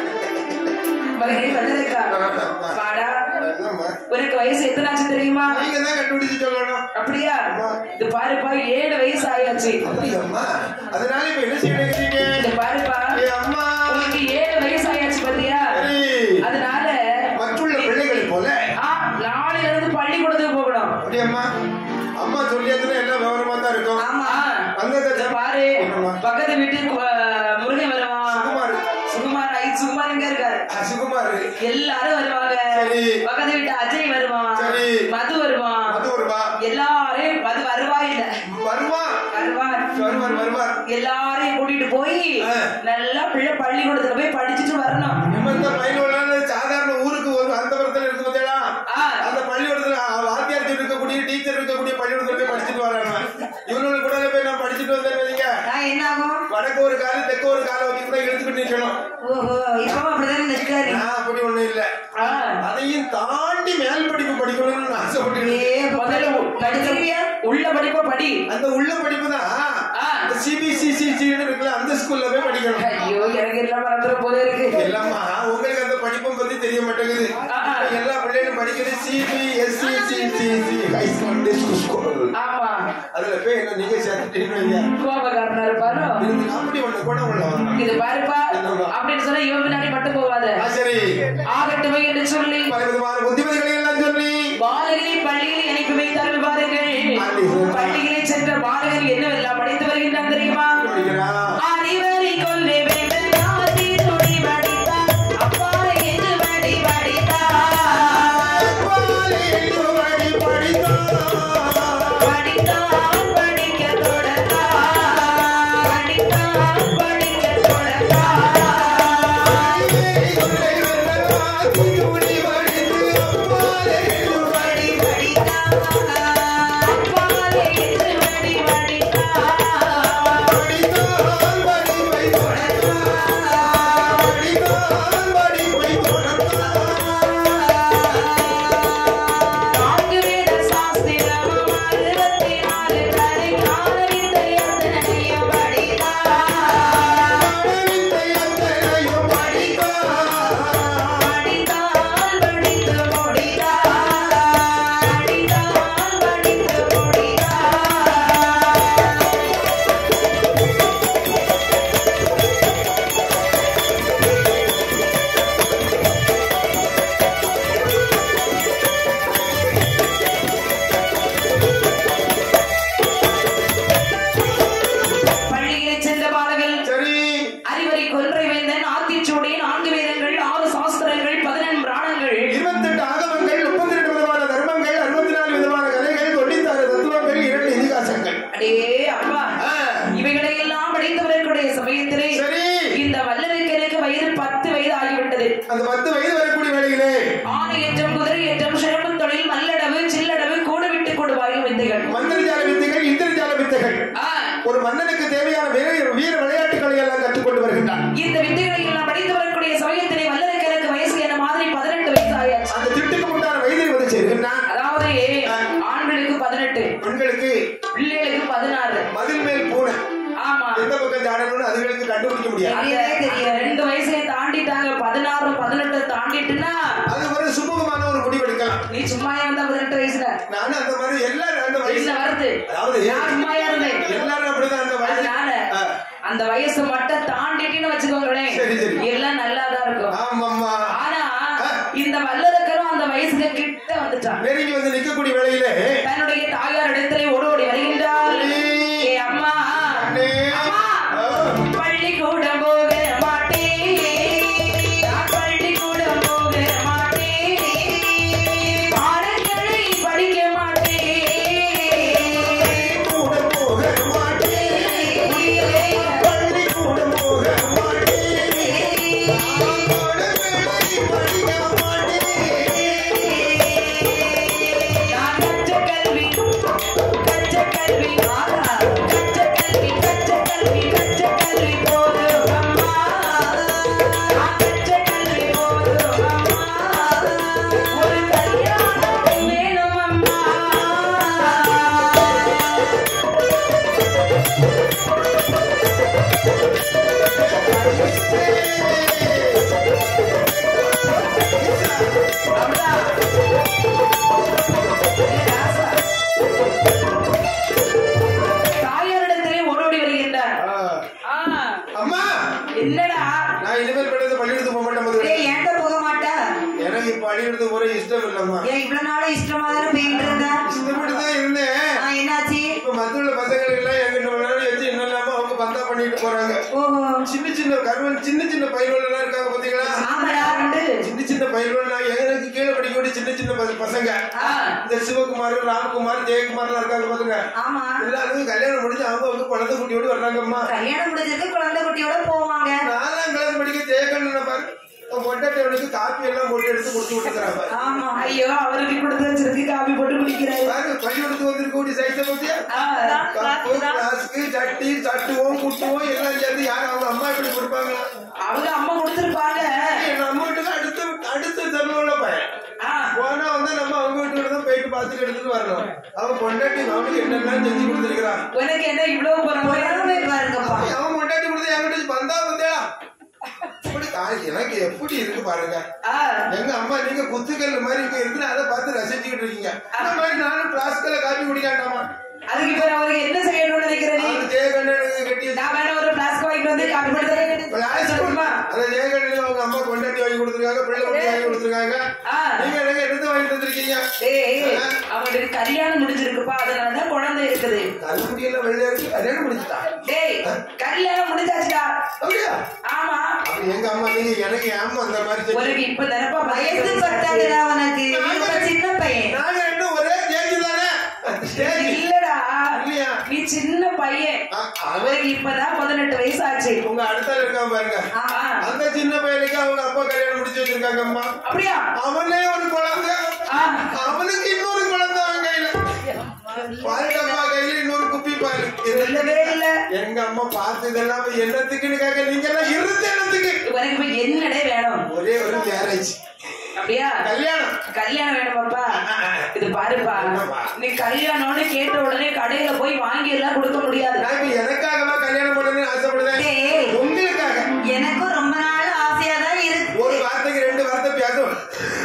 மகனே வல்லரக்கா வாடா என்னம்மா? உனக்கு வயசு எத்தனை ஆச்சு தெரியுமா நீங்க தான் கண்டுபிடிச்சு சொல்லணும் அப்படியா இது பாருப்பா ஏழு வயசு ஆயாச்சு அப்படியாம்மா அதனால இப்ப என்ன செய்ய நினைக்கிறீங்க இது பாருப்பா ஏய் அம்மா உனக்கு ஏழு வயசு ஆயாச்சு பாத்தியா சரி. அதனால மற்றுள்ள பிள்ளைகளை போல ஆ, நாளையில இருந்து பள்ளிக்கூடத்துக்கு போகணும் அப்படியாம்மா அம்மா சொல்லியதுல எல்லாம் விவரமா தான் இருக்கும் ஆமா அந்த இத பாரு என்னம்மா? பக்கத்து வீட்டுக்கு அஹ், முருகன் வருவான் சுகுமார் சுகுமார் ஐ சுகுமார் எங்க இருக்காரு ஆ, சுகுமார் எல்லாரும் வருவாங்க சரி. பக்கத்து வீட்டு அஜய் வருவான் சரி. மது வருவான் மது வருவா எல்லாரையும் மது வருவா இல்ல வருவா வருவான் வருவார் வருவார் எல்லாரையும் கூட்டிட்டு போய் ஆ. நல்லா பிள்ளை பள்ளிக்கூடத்துல போய் படிச்சுட்டு வரணும் நிமிர்ந்த பயனுள்ள சாதாரண ஊருக்கு ஒரு அந்த புறத்துல இருக்கு பார்த்தீங்களா ஆ. அந்த பள்ளிக்கூடத்துல அ- வாத்தியார் இருக்கக்கூடிய டீச்சர் இருக்கக்கூடிய பள்ளிக்கூடத்துல போய் படிச்சுட்டு வராங்க இவனோட கூட போய் நான் படிச்சுட்டு வந்தேன் வைங்க நான் என்ன ஆகும் வடக்கு ஒரு காலு தெற்கு ஒரு காலை வச்சு கூட இழுத்துக்கிட்டு நிக்கணும் ஓஹோ இப்பவும் அப்படிதான் நிற்காரு நான் அப்படி ஒண்ணும் இல்ல ஆ. அதையும் தாண்டி மேல் படிப்பு படிக்கணும்னு நான் ஆசைப்பட்டு முதல்ல உ- படிச்சிருவியா உள்ள படிப்ப படி அந்த உள்ள படிப்பு தான் ஆ. சிபிசிசிசின்னு இருக்குல்ல அந்த ஸ்கூல்ல போய் படிக்கணும் ஐயோ எனக்கு எல்லாம் மறந்துட போல இருக்கு எல்லாமா உங்களுக்கு அந்த படிப்பும் பத்தி தெரிய மாட்டேங்குது ஆ, ஆ. இப்ப எல்லா பிள்ளைகளும் படிக்கிறது சிபிஎஸ்சிசிசிசி ஹை செகண்டரி ஸ்கூல் ஆமா அதுல போய் என்ன நீங்க சேர்த்துட்டீங்கன்னு வைங்க. கோபக்காரனா இருப்பாரோ இதுக்கு அப்படி ஒண்ணு கூட உள்ள வரணும் இது பாருப்பா அப்படின்னு சொன்னா இவன் பின்னாடி மட்டும் போவாத ஆ, சரி ஆகட்டுமே என்று சொல்லி பல விதமான புத்திமதிகளை எல்லாம் சொல்லி பாலகனை பள்ளியில் இணைப்பு வைத்தார்கள் பாருங்கள் பள்ளிகளை சென்ற பாலகன் என்னவெல்லாம் படித்து வருகின்றான் தெரியுமா படிக்கிறா. அறிவரை கொண்டு வேண்டாதி துணி படித்தார் அப்பா என்று படி படித்தார் பாலே என்று வழி படித்தான். படித்தார் படிக்க தொடர்ந்தார் படித்தார் படிக்க தொடர்ந்தார் அறிவை கொண்டை வெல்லலாம் துணி படித்து அப்பாலே என்று வழி படித்தார் அப்பாலே என்று படி படித்தார் படித்தான் படிப்பை தொடர்ந்தான். படித்தான் படிப்பை தொடர்ந்தான். நான்கு வேத சாஸ்திரமும் அறுபத்தி நாலு கலை ஞான வித்தை அத்தனையும் படித்தார் வித்தை அத்தனையும் படித்தான். படித்தால் படித்து முடித்தார் படித்தால் படித்து முடித்தார் பள்ளியிலே சென்ற பாலகன் சரி அறிவரை கொன்றை வேந்தன் ஆத்திச்சூடி நான்கு வேதங்கள் ஆறு சாஸ்திரங்கள் பதினெண் பிராணங்கள் இருபத்தெட்டு ஆகமங்கள் முப்பத்தி ரெண்டு விதமான தர்மங்கள் அறுபத்தி நாலு விதமான கதைகள் தொண்ணூத்தாறு தத்துவங்கள் இரண்டு இதிகாசங்கள் அடே அப்பா ஆ, இவைகளை எல்லாம் படித்தவர்களுடைய சமயத்திலே சரி இந்த வல்லரக்கனுக்கு வயது பத்து வயது ஆகிவிட்டது அந்த பத்து வயது வரக்கூடிய வேளையிலே ஆணை ஏற்றம் குதிரை ஏற்றம் சிறப்பு தொழில் மல்லடவு சில்லடவு கூடு விட்டு கொடுவாயும் வித்தைகள் மந்திரஜால வித்தைகள் இந்திரஜால வித்தைகள் ஆ, ஒரு மன்னனுக்கு தேவையான வீர வீர விளையாட்டுகளை எல்லாம் கற்றுக்கொண்டு வருகின்றான் இந்த வித்தைகளை எல்லாம் படித்து வரக்கூடிய சமயத்திலே வல்லரக்கனுக்கு வயசு என்ன மாதிரி பதினெட்டு வயசு ஆயாச்சு அந்த திட்டுக்கு முன்னான வயதில் வந்து சேர்கின்றான் அதாவது ஆண்களுக்கு பதினெட்டு பெண்களுக்கு பிள்ளைகளுக்கு பதினாறு மதில் மேல் பூனை ஆமா எந்த பக்கம் ஜாடணும்னு அதுகளுக்கு கண்டுபிடிக்க முடியாது அந்த அந்த ரெண்டு வயசை தாண்டிட்டாங்க பதினாறு பதினெட்டு தாண்டிட்டுன்னா அது ஒரு சுமூகமான ஒரு முடிவெடுக்கலாம் நீ சும்மாயா இருந்தா பதினெட்டு வயசுல நானும் அந்த மாதிரி எல்லாரும் அந்த வயசு என்ன வருது அதாவது நான் சும்மாயா இருந்தேன் எல்லாரும் அப்படிதான் அந்த வயசு அதனால ஆ. அந்த வயசு மட்டும் தாண்டிட்டுன்னு வச்சுக்கோங்களேன் சரி, சரி. எல்லாம் நல்லாதான் இருக்கும் ஆமாம்மா ஆனா ஆ. இந்த வல்லரக்கரும் அந்த வயசுக்கு கிட்ட வந்துட்டான் நெருங்கி வந்து நிற்கக்கூடிய வேளையிலே தன்னுடைய தாயார் இடத்திலே ஓடி ஓடி வருகின்றார் அண்ணே. ஏ அம்மா அண்ணே. அம்மா ஆ. பள்ளிக்கூடம் போக மாட்டேன் நான் பள்ளிக்கூடம் போக மாட்டேன் பாடங்களை படிக்க மாட்டேன் கூட போக மாட்டேன். பள்ளிக்கூடம் போக மாட்டேன். பாட வேலை படிக்க மாட்டேன். நான் கற்ற கல்வி கற்ற கல்வி பள்ளிக்கூடத்துக்கு போற இஷ்டம் இல்லம்மா ஏன் இவ்வளவு நாளும் இஷ்டமா தானே போயிட்டு இருந்த இஷ்டப்பட்டு தான் இருந்தேன் ஆ, என்னாச்சு இப்ப மத்த உள்ள பசங்களுக்கு எல்லாம் எங்கிட்ட விளையாடி வச்சு இன்னும் இல்லாம அவங்க பந்தா பண்ணிட்டு போறாங்க ஓஹோ சின்ன சின்ன கருவன் சின்ன சின்ன பயிர்கள் எல்லாம் இருக்காங்க பாத்தீங்களா ஆமாடா சின்ன சின்ன பயிர்கள் நான் எனக்கு கீழே படிக்கக்கூடிய சின்ன சின்ன பச- பசங்க ஆ. இந்த சிவகுமார் ராம்குமார் ஜெயக்குமார் எல்லாம் இருக்காங்க பாத்துங்க ஆமா எல்லாருக்கும் கல்யாணம் முடிஞ்சு அவங்க வந்து குழந்தை குட்டியோடு வர்றாங்கம்மா கல்யாணம் முடிஞ்சிருக்கு குழந்தை குட்டியோட போவாங்க நாலாம் கிளாஸ் படிக்க ஜெயக்கண்ணன் பாரு பொட்டாட்டியவனுக்கு காப்பி எல்லாம் போட்டு எடுத்து கொடுத்து விட்டுக்கிறாங்க ஆமா ஐயோ அவருக்கு கொடுத்து வச்சிருக்கு காபி போட்டு குடிக்கிறாரு பாரு பள்ளிக்கூடத்துக்கு வந்திருக்கக்கூடிய சைஸை பத்தியா ஆ. கப்பு கிளாஸ்க்கு சட்டி சட்டுவோம் குட்டுவோம் எல்லாம் சேர்ந்து யாரும் அவங்க அம்மா இப்படி கொடுப்பாங்க அவங்க அம்மா கொடுத்திருப்பாங்க நம்ம வீட்டுக்கு அடுத்த அடுத்த தெருவுல பையன் ஆ. போனா வந்து நம்ம அவங்க வீட்டுக்கு தான் போயிட்டு பார்த்துட்டு எடுத்துட்டு வரணும் அவன் பொண்டாட்டி அவனுக்கு என்னெல்லாம் செஞ்சு கொடுத்துருக்கிறான் உனக்கு என்ன இவ்வளவு பொறாமை பொறாமை பாருங்கப்பா அவன் பொண்டாட்டி கொடுத்து என்கிட்ட வந்தா வந்தா இப்படி கா- எனக்கு எப்படி இருக்கு பாருங்க ஆ. எங்க அம்மா நீங்க குத்துக்கல் மாதிரி இங்க இருந்து அதை பார்த்து ரசிச்சுக்கிட்டு இருக்கீங்க அந்த மாதிரி நானும் பிளாஸ்கல்ல காப்பி குடிக்காண்டாமா அதுக்கு இப்ப அவருக்கு என்ன செய்யணும்னு நினைக்கிற நீ அவன் ஜெயகண்ணனுக்கு கட்டி நான் வேணா ஒரு பிளாஸ்க் வாங்கிட்டு வந்து காபி போட்டு தரேன் பிளாஸ்கல் அந்த ஜெயகண்ணனுக்கு அவங்க அம்மா பொண்டாட்டி வாங்கி கொடுத்துருக்காங்க பிள்ளை குட்டி வாங்கி கொடுத்துருக்காங்க ஆ. நீங்க எனக்கு எடுத்து வாங்கி தந்திருக்கீங்க டேய் அவங்களுக்கு கல்யாணம் முடிஞ்சிருக்குப்பா அதனாலதான் குழந்தை இருக்குது கல்லுக்குடியெல்லாம் வெளியே இருக்கு கல்யாணம் முடிச்சுட்டா டேய் கல்யாணம் முடிஞ்சாச்சுடா அப்படியா ஆமா அப்ப எங்க அம்மா நீங்க எனக்கு ஏமா அந்த மாதிரி செஞ்சீங்க? உனக்கு இப்ப தானப்பா வயசு பத்தாதுடா உனக்கு நீ ரொம்ப சின்ன பையன் நாங்க ரெண்டும் ஒரே ஸ்டேஜ் தானே ஸ்டேஜ் இல்லடா இல்லையா நீ சின்ன பையன் அ- அவன் அவருக்கு இப்பதான் பதினெட்டு வயசு ஆச்சு உங்க அடுத்த இருக்கான் பாருங்க ஆமா அந்த சின்ன பையனுக்கு அவங்க அப்பா கல்யாணம் முடிச்சு வச்சிருக்காங்க அம்மா அப்படியா அவனே ஒரு குழந்தை ஆ. அவனுக்கு இன்னொரு குழந்தை அவன் கையில பாருங்கம்மா கையில இன்னொரு குப்பி பாரு சொல்லவே இல்ல எங்க அம்மா பார்த்து இதெல்லாம் என்னத்துக்குன்னு கேட்க நீங்க எல்லாம் இருந்த என்னத்துக்கு உனக்கு இப்ப என்னடே வேணும் ஒரே ஒரு மேரேஜ் அப்படியா கல்யாணம் கல்யாணம் வேணுமாப்பா இது பாருப்பா என்னப்பா? நீ கல்யாணம்னு கேட்ட உடனே கடையில போய் வாங்கி எல்லாம் கொடுக்க முடியாது நான் இப்ப எனக்காகவா கல்யாணம் பண்ணணும்னு ஆசைப்படுறேன் டேய். உங்களுக்காக எனக்கும் ரொம்ப நாள் ஆசையா தான் இருக்கு ஒரு வார்த்தைக்கு ரெண்டு வார்த்தை பேசும்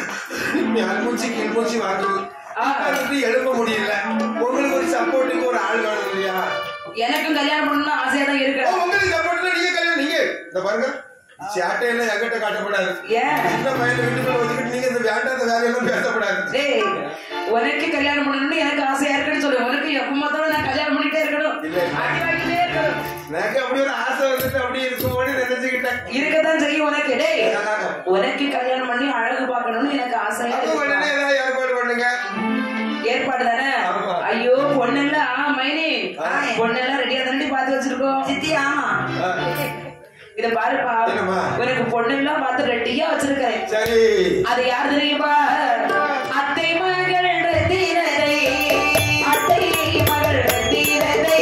மேல் மூச்சு கீழ் மூச்சு வாங்குது உட்கார்ந்துட்டு எழுப்ப முடியல உங்களுக்கு ஒரு சப்போர்ட்டுக்கு ஒரு ஆள் வேணும் இல்லையா எனக்கும் கல்யாணம் பண்ணணும்னு ஆசையா தான் ஓ, இருக்கு உங்களுக்கு சப்போர்ட்ல நீங்க கல்யாணம் நீங்க இந்த பாருங்க சேட்டையெல்லாம் எங்கிட்ட காட்டக்கூடாது ஏன் சின்ன பையனை வீட்டுக்குள்ள வச்சுக்கிட்டு நீங்க இந்த வேண்டாத வேலையெல்லாம் பேசக்கூடாது டேய் உனக்கு கல்யாணம் பண்ணணும்னு எனக்கு ஆசையா இருக்குன்னு சொல்லு உனக்கு எப்ப பார்த்தாலும் நான் கல்யாணம் பண்ணிட்டே இருக்கணும் இல்ல, இல்ல. ஆட்டி வாங்கிட்டே இருக்கணும் எனக்கு அப்படி ஒரு ஆசை வந்துட்டு அப்படி இருக்குமோன்னு நினைச்சுக்கிட்டேன் இருக்கத்தான் செய்யும் உனக்கு டேய் உனக்கு கல்யாணம் பண்ணி அழகு பார்க்கணும்னு எனக்கு ஆசையா அப்ப உடனே இருக்கு ஏதாவது ஏற்பாடு பண்ணுங்க ஏற்பாடு தானே ஆமா. ஐயோ பொண்ணெல்லாம் மைனி ஆ. பொண்ணெல்லாம் ரெடியா தானே பார்த்து வச்சிருக்கோம் சித்தி ஆமா இத பாருப்பா என்னம்மா? உனக்கு பொண்ணெல்லாம் பார்த்து ரெட்டியா வச்சிருக்கேன் சரி அது யார் தெரியுமா அத்தை மகள் ரத்தினரை அத்தை மகள் ரத்தினரை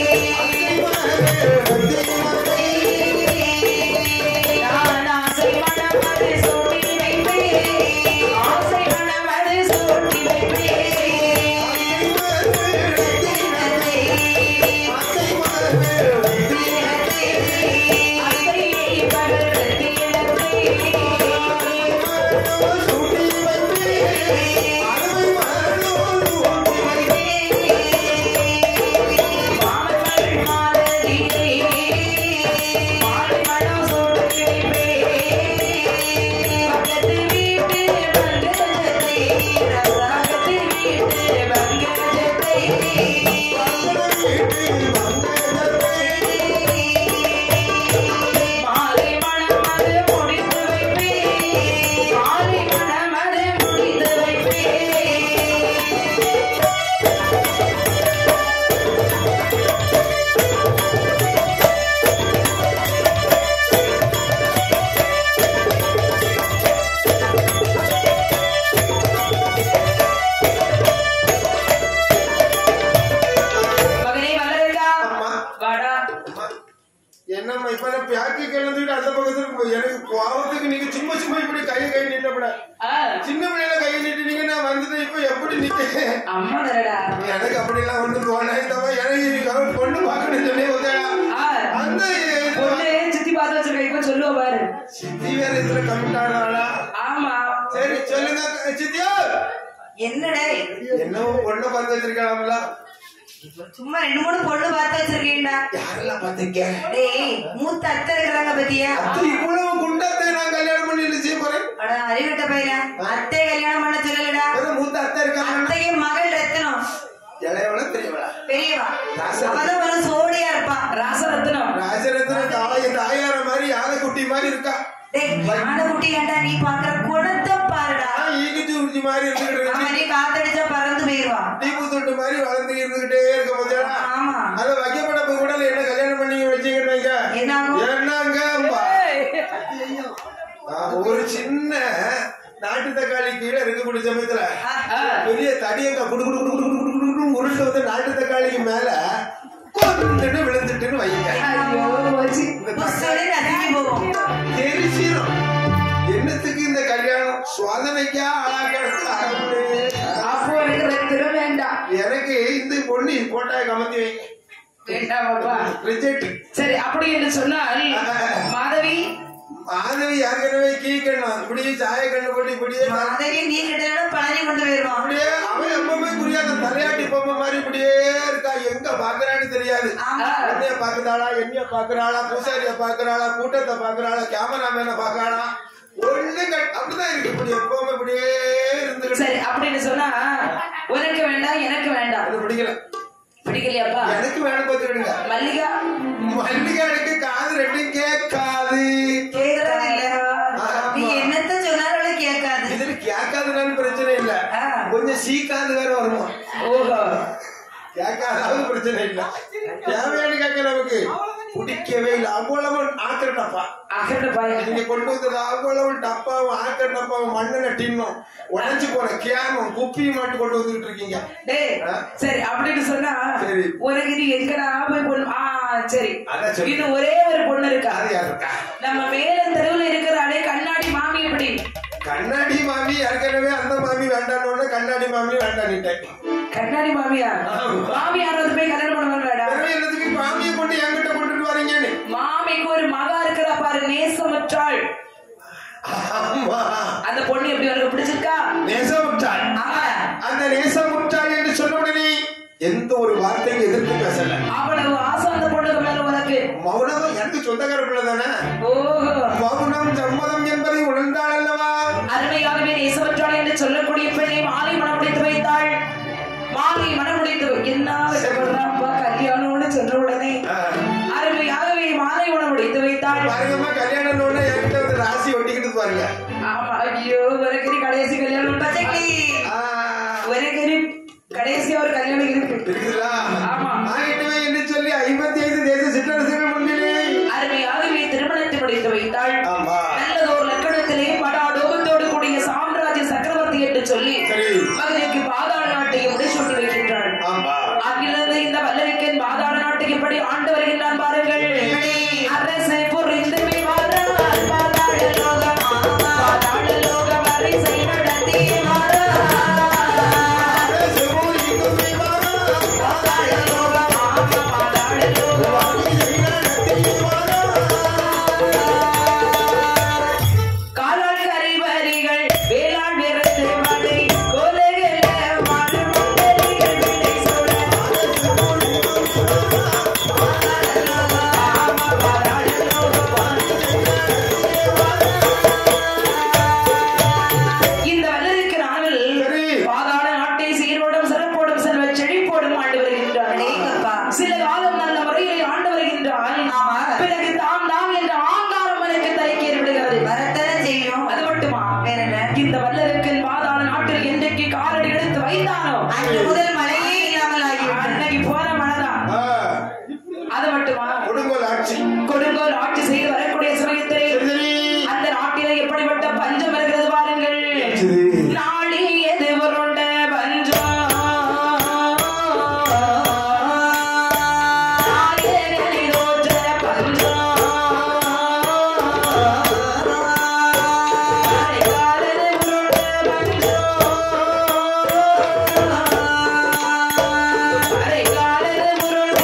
நான் ஆசை மனமது சூட்டி வைப்பேன் ஆசை மனமது சூட்டி வைப்பேன் அத்தை மகள் ரத்தினரை மாமகள் மாலதிலே மாலை மனம் சூட்டி வைப்பேன் பக்கத்து வீட்டு மங்களத்தை ரசாகத்து வீட்டு மங்களத்தை மாலை மனம் அது முடித்து வைப்பேன் மாலை மனம் அது முடித்து வைப்பேன் மகனே மலருடா அம்மா. வாடா என்னம்மா இப்ப நான் பேக்கி கிளந்துட்டு அந்த பக்கத்துல போய் எனக்கு கோவத்துக்கு நீங்க சும்மா சும்மா இப்படி கை கை நீட்டப்பட ஆ, சின்ன பிள்ளைல கை நீட்டினீங்க நான் வந்துட்டு இப்ப எப்படி நீங்க அம்மா தரடா எனக்கு அப்படிலாம் ஒண்ணு தோணாயிட்டவா எனக்கு இன்னைக்கு அவன் பொண்ணு பார்க்கணும்னு சொல்லி வந்தா ஆ, அந்த இது- பொண்ணு சித்தி பார்த்து வச்சிருக்க இப்ப சொல்லுவ பாரு சித்தி வேற இதுல கமிட் ஆகிறாளா ஆமா சரி சொல்லுங்க சித்தியா என்னடே என்னவோ பொண்ணை பார்த்து வச்சிருக்காங்களா சும்மா ரெண்டு மூணு பொண்ணு பார்த்து வச்சிருக்கேன்டா யாரெல்லாம் பாத்தீங்க டேய் மூத்த அத்தை இருக்கிறாங்க பத்தியா அத்தை இவ்வளவு குண்டத்தை நான் கல்யாணம் பண்ணி என்ன செய்ய போறேன் அட அறிவிட்ட பையல அத்தை கல்யாணம் பண்ண சொல்லலடா வெறும் மூத்த அத்தை இருக்காங்க அத்தைக்கு மகள் ரத்தனம் இளையவள பெரியவளா பெரியவா ராசா. அவதான் ஒரு சோடியா இருப்பா ராசரத்னம் ராஜரத்ன தாய தாயார மாதிரி யானைக்குட்டி மாதிரி இருக்கா டேய் யானை குட்டி ஏன்டா நீ பாக்குற குணத்தை பாருடா நான் ஈகிச்சு உறிஞ்சி மாதிரி இருந்துகிட்டு ஆமா இருக்கு நீ காத்தடிச்சா பறந்து போயிருவா தீப்பு தொட்டு மாதிரி வளர்ந்து இருந்துகிட்டே இருக்க போதா ஆமா அத வைக்கப்பட்ட கூட என்ன கல்யாணம் பண்ணி வச்சீங்கன்னு வைங்க என்ன ஆகும்? என்னங்க நான் ஒரு சின்ன நாட்டு தக்காளி கீழே இருக்கக்கூடிய சமயத்துல பெரிய தடியங்க குடு குடு குடு குடு குடு குடு குடு உருண்டு வந்து நாட்டு தக்காளிக்கு மேல கொண்டுட்டு விழுந்துட்டுன்னு வைங்க ஐயோ போச்சு இந்த புஸ்தோட நதிக்கு போவோம் தெரிசிடும் என்னத்துக்கு இந்த கல்யாணம் சோதனைக்கா ஆளாக்கிறது அப்போ எனக்கு ரத்தினம் வேண்டாம் எனக்கு இந்த பொண்ணு போட்டா கமத்தி வைங்க வேண்டாம் பாப்பா ரிஜெக்ட் சரி அப்படி என்று சொன்னால் மாதவி மாதவி ஏற்கனவே கீக்கணும் இப்படியே சாய கண்ணு போட்டு இப்படியே மாதவி நீ கிட்ட பழனி கொண்டு போயிருவான் அப்படியே அவன் எப்பவுமே புரியாத தலையாட்டி பொம்மை மாதிரி இப்படியே இருக்கா எங்க பாக்குறான்னு தெரியாது ஆமா என்னைய பாக்குறாளா என்னைய பாக்குறாளா பூசாரிய பாக்குறாளா கூட்டத்தை பாக்குறாளா கேமராமேன பாக்குறாளா ஒண்ணு கட்- அப்படிதான் இருக்கு இப்படி எப்பவுமே இப்படியே இருந்துகிட்டு சரி அப்படின்னு சொன்னா உனக்கு வேண்டாம் எனக்கு வேண்டாம் அது பிடிக்கல பிடிக்கலையாப்பா எனக்கு வேணும் பார்த்துக்கிடுங்க மல்லிகா மல்லிகாடுக்கு காது ரெண்டும் கேட்காது கேக்குறது இல்ல நீ என்னத்த சொன்னாலும் கேட்காது இதுல கேட்காதுனாலும் பிரச்சனை இல்ல ஆ. கொஞ்சம் சீக்காது வேற வருமா ஓஹோ கேட்காதாவது பிரச்சனை இல்ல தேவையான கேட்க நமக்கு பிடிக்கவே இல்லை அவ்வளவு ஆக்கிற டப்பா அகண்ட பாயம் நீங்க கொண்டு வந்தது அவ்வளவு டப்பாவும் ஆக்கிற டப்பாவும் மண்ணெண்ண டின்னும் உடஞ்சு போன கேனும் குப்பியும் மாட்டு கொண்டு வந்துகிட்டு இருக்கீங்க டேய் ஆ? சரி அப்படின்னு சொன்னா சரி. உனக்கு இது எங்கடா போய் பொண்ணு ஆ சரி அதான் சரி. இன்னும் ஒரே ஒரு பொண்ணு இருக்கா அது யார் இருக்கா நம்ம மேல தெருவுல இருக்கிறாளே கண்ணாடி மாமி எப்படி கண்ணாடி மாமி ஏற்கனவே அந்த மாமி வேண்டான்னு கண்ணாடி மாமி வேண்டான்னுட்டேன் கண்ணாடி மாமியா ஆமா. மாமி யாராவது போய் கல்யாணம் பண்ணுவாங்களாடா பிறகு என்னத்துக்கு மாமியை கொண்டு என்கிட்ட கொண்டுட்டு வரீங்கன்னு மாமிக்கு ஒரு மகா இருக்கிறா பாரு நேசமற்றாள் ஆமா அந்த பொண்ணு எப்படி உனக்கு பிடிச்சிருக்கா நேசமுற்றாள் ஆமா அந்த நேசமுற்றாள் என்று சொன்ன உடனே எந்த ஒரு வார்த்தையும் எதிர்த்து பேசல அவ்வளவு ஆசை அந்த பொண்ணுக்கு மேல உனக்கு மௌனம் எனக்கு சொந்தக்கார பிள்ளை தானே ஓஹோ மௌனம் சம்மதம் என்பதை உணர்ந்தாள் அல்லவா அருமையாகவே நேசமற்றாள் என்று சொல்லக்கூடிய பெண்ணை மாலை மனமுடித்து வைத்தாள் மாலை மனமுடித்து வை- என்ன விடப்படுறாப்பா கல்யாணம்னு சொன்ன உடனே அருமையாகவே மாலை மனமுடித்து வைத்தாள் பாருங்கம்மா கல்யாணம் ஒண்ணு என்கிட்ட வந்து ராசி ஒட்டிக்கிட்டு பாருங்க ஆமா ஐயோ உனக்கு நீ கடைசி கல்யாணம் பச்சைக்கிளி. ஆ, உனக்கு நீ கடைசியா ஒரு கல்யாணம் இருக்கு இருக்குதுங்களா ஆமா. ஆகிட்டவே என்று சொல்லி ஐம்பத்தி ஐந்து தேச சிற்றரசுகள் முன்னிலே அருமையாகவே திருமணத்தை முடித்து வைத்தாள் ஆமா நல்லதோர் லக்கணத்திலே படாடோபத்தோடு கூடிய சாம்ராஜ்ய சக்கரவர்த்தி என்று சொல்லி சரி மகனுக்கு பாதாள நாட்டையும் முடிசூட்டி வைக்கின்றாள் ஆமா அங்கிருந்து இந்த வல்லவிக்கன் பாதாள நாட்டை எப்படி ஆண்டு வருகின்றான் பாருங்கள் அரசை புரிந்து விவாதம் பாதாள லோகம் பாதாள லோகம் அரசை நடத்தி பாதாள லோகம் ஆமா, பாதாள லோகம் காலால் கரைவரிகள் வேளாண் விரத்து மலை கோலைகள மண் மண்டலிகள் விடை சூழ ஆமா, பாதாள லோகம் இந்த வல்லருக்கு நாளில் சரி. பாதாள நாட்டை சீரோடும் சிறப்போடும் செல்வ செழிப்போடும் ஆண்டு வருகின்றார் அடேங்கப்பா. சில காலம் நல்ல முறையில் ஆண்டு வருகின்றால் ஆமா. பிறகு தாம் தாம் என்ற ஆங்காரம் எனக்கு தலைக்கேறி விடுகிறது வரத்தானே செய்யும் அது மட்டுமா வேற என்ன இந்த வல்லருக்கு பாதாள நாட்டில் என்றைக்கு காலடி எடுத்து வைத்தானோ அன்று முதல் மழையே இல்லாமல் ஆகிவிட்டது அன்னைக்கு போற மழைதான் ஆ, அது மட்டுமா கொடுங்கோல் ஆட்சி கொடுங்கோல் ஆட்சி செய்து வரக்கூடிய சமயத்திலே சரி, சரி. அந்த நாட்டிலே எப்படிப்பட்ட பஞ்சம் வருகிறது பாருங்கள் சரி. நாளே எது உருண்ட பஞ்சம் நாயகனை தோற்ற பஞ்சம் நாளைக்காலது உருண்ட பஞ்சம் அரைக்காலது உருண்ட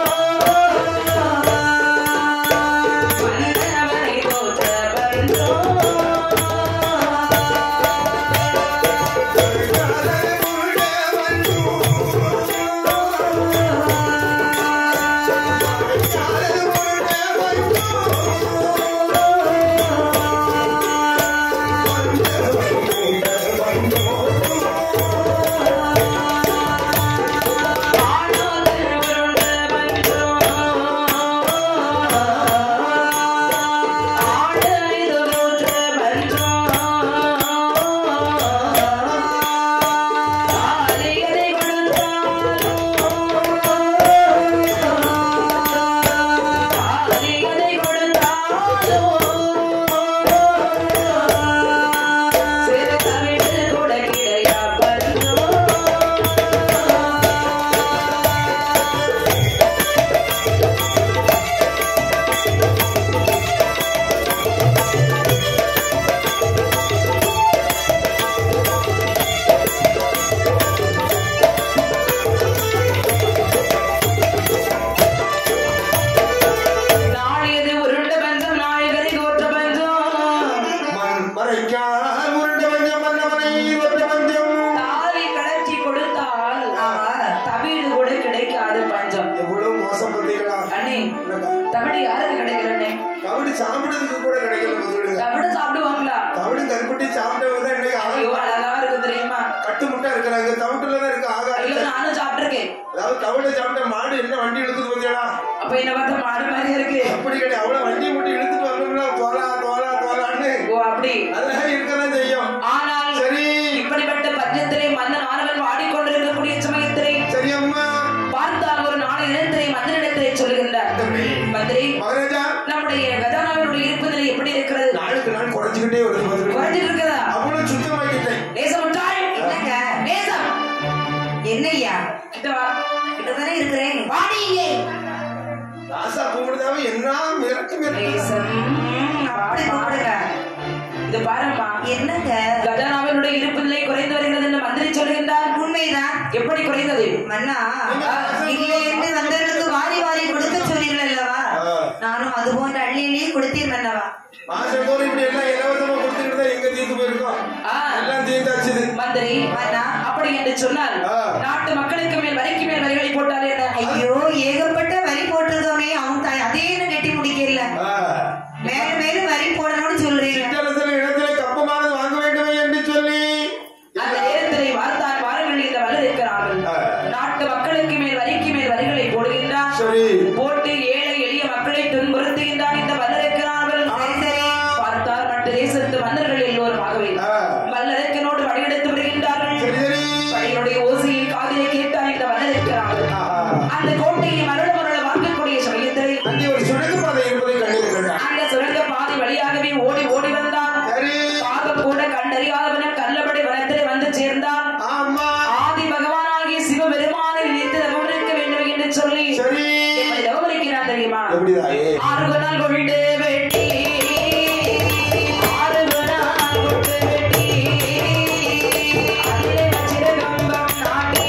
பஞ்சம் மன்னவனை தோற்ற பஞ்சம் மறைக்கால் உருண்ட வஞ்சம் மன்னவனை ஒற்ற வஞ்சம் தாலி கழற்றி கொடுத்தால் ஆமா. தவிடு கூட கிடைக்காது பஞ்சம் எவ்வளவு மோசம் பார்த்தீங்களா அண்ணே என்னக்கா? தவிடு யாருக்கு கிடைக்கிறண்ணே கபடி சாப்பிடுறதுக்கு கூட கிடைக்கல சொல்லுங்க தவிடு சாப்பிடுவாங்களா கபடி கருப்பட்டி சாப்பிட்டவங்க தான் இன்னைக்கு ஐயோ ஆக- அழகா இருக்கு தெரியுமா கட்டு முட்டா இருக்கிறாங்க தவிட்டுல தான் இருக்கு ஐயோ ஆகாரம் நானும் சாப்பிட்டிருக்கேன் அதாவது தவிட சாப்பிட்ட மாடு என்ன வண்டி இழுத்துட்டு பார்த்தீங்களா அப்ப என்ன பார்த்தா மாடு மாதிரியா இருக்கு அப்படி கிடையாது அவ்வளவு வண்டி முட்டி இழுத்துட்டு வரணும்னா தோலா தோலா தோலான்னு ஓ அப்படி அதெல்லாம் இருக்கதான் செய்யும் ஆனால் சரி இப்படிப்பட்ட பஞ்சத்திலே மன்னன் ஆனவன் வாடிக்கொண்டிருக்கக்கூடிய சமயத்திலே சரி அம்மா பார்த்தால் ஒரு நாள் இடத்திலே மந்திரிடத்திலே சொல்லுகின்றார் தம்பி, மந்திரி மகாராஜா நம்முடைய கஜானாவினுடைய இருப்பு நிலை எப்படி இருக்கிறது நாளுக்கு நாள் குறைஞ்சுக்கிட்டே வருது பார்த்துக்கிட்டு. குறைஞ்சிட்டு இருக்கிறதா அவ்வளவு சுத்தமாக்கிட்டேன் நேசம் விட்டாய் என்னங்க நேசம் என்னய்யா கிட்ட வா கிட்டதானே இருக்கிறேன் வாடி இங்கே ராசா கும்பிடுதாவே என்ன மிரட்டு மிரட்டு நேசம் ம், அப்படி கூப்பிடுங்க இது பாரும்மா என்னங்க கஜானாவினுடைய இருப்பு நிலை குறைந்து வருகிறது என்று மந்திரி சொல்லுகின்றார் உண்மைதான் எப்படி குறைந்தது மன்னா இல்லை என்று வந்தவர்களுக்கு வாரி வாரி கொடுக்க சொன்னீர்கள் அல்லவா ஆ. நானும் அது போன்ற அள்ளி அள்ளி கொடுத்தீர் மன்னவா மாசம் தோறும் இப்படி எல்லாம் இலவசமா கொடுத்துக்கிட்டு தான் எங்க தீர்த்து போயிருக்கோம் ஆ. எல்லாம் தீர்த்தாச்சுது மந்திரி மன்னா அப்படி என்று சொன்னால் ஆ. நாட்டு மக்களுக்கு மேல் வரிக்கு மேல் வரிகளை போட்டாலே என்ன ஐயோ ஏகப்பட்ட வரி போட்டிருக்கோமே அவன் தாய் அதே என்ன கட்டி முடிக்கல ஆ. மேலும் மேலும் வரி போடணும்னு சொல்றீங்க சிற்றரசர் இடத்திலே கப்பமானது வாங்க வேண்டுமே என்று சொல்லி அந்த நேரத்திலே வார்த்தார் வாருங்கள் இந்த வல்லர் இருக்கிறார்கள் ஆ. நாட்டு மக்களுக்கு மேல் வரிக்கு மேல் வரிகளை போடுகின்றார் சரி போட்டு ஏழை எளிய மக்களை துன்புறுத்துகின்றார் இந்த வல்லர் இருக்கிறார்கள் சரி சரி பார்த்தார் மற்ற தேசத்து மன்னர்கள் எல்லோரும் ஆகவே ஆ. வல்லரக்கனோடு வழியெடுத்து வருகின்றார்கள் சரி சரி படையினுடைய ஓசையை காதிலே கேட்டார் இந்த வல்லர் இருக்கிறார்கள் ஆஹா. அந்த கோட்டையை மருள மருள வாங்கக்கூடிய சமயத்திலே அங்கே ஒரு சுரங்க பாதை இருப்பதை கண்டீர்கள் அந்த சுரங்க பாதை வழியாகவே ஓடி ஓடி வந்தான் சரி பாகம் கூட கண்டறியாதவனும் கள்ளபடி வனத்திலே வந்து சேர்ந்தான் ஆமா ஆதி பகவானாகிய சிவபெருமானை நினைத்து தவம் இருக்க வேண்டும் என்று சொல்லி சரி எப்படி தவம் இருக்கிறான் தெரியுமா எப்படிதாயே ஆறு நாள் கொண்டு வெட்டி ஆறு நாள் கொண்டு வெட்டி அதிலே வச்சிரு கம்பம் நாட்டி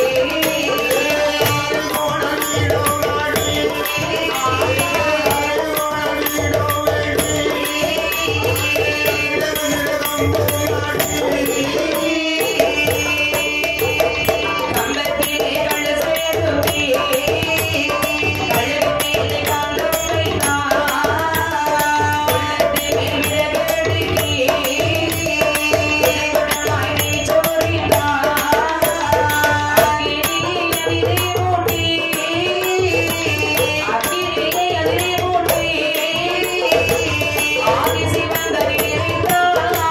கம்பத்திலே கள்ள சேர்த்துட்டி கள்ளத்திலே காந்தம் வைத்தான் உள்ளத்திலே விறகடுக்கி குடமாய் நீ சோறினான் அக்கினியை அதிலே மூட்டி அக்கினியை அதிலே மூட்டி ஆதி சிவன் தரித்தான்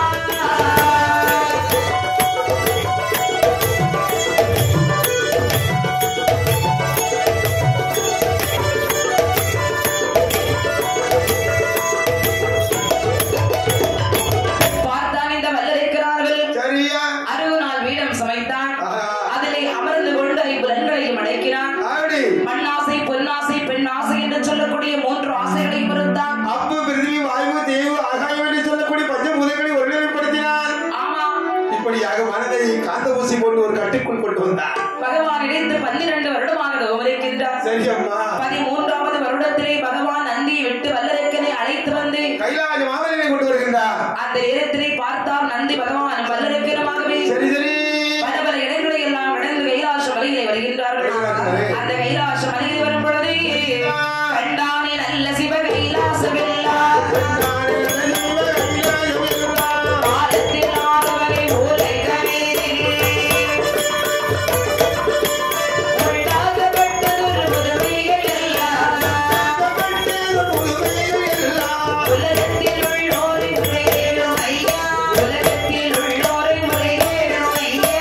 பார்த்தான் இந்த வல்லரைக்கிறார்கள் சரியா அறுபது நாள் வீடம் சமைத்தான் ஆஹா. அதிலே அமர்ந்து கொண்டு ஐம்புலன்களையும் அடக்கினான் அப்படி மண்ணாசை பொன்னாசை பெண்ணாசை என்று சொல்லக்கூடிய மூன்று ஆசைகளையும் இருந்தான் அப்பு பிருத்திவி வாயு தேவு ஆகாயம் என்று சொல்லக்கூடிய பஞ்சபூதங்களை ஒருநிலைப்படுத்தினார் ஆமா இப்படியாக மனதை காந்த ஊசி போட்டு ஒரு கட்டுக்குள் கொண்டு வந்தார் பகவான் இணைந்து பன்னிரண்டு வருடமாக தவமரிக்கின்றார் சரி அம்மா பதிமூன்றாவது வருடத்திலே பகவான் நந்தியை விட்டு வல்லரக்கனை அழைத்து வந்து கைலாய மாமனினை கொண்டு வருகின்றார் அந்த நேரத்திலே பார்த்தால் நந்தி பகவான் வல்லரக்கனமாகவே சரி சரி பல பல இடங்களை எல்லாம் கடந்து கைலாச மலையிலே வருகின்றார்கள் அந்த கைலாச மலையில் வரும் பொழுது கண்டானே நல்ல சிவ கைலாசமெல்லாம் காலத்தில் ஆதவரை ஓலைகளே உண்டாகப்பட்டதொரு முதுமைகள் எல்லாம் உலகத்தில் உள்ளோரை முறையேறும் ஐயா உலகத்தில் உள்ளோரை முறையேறும் ஐயா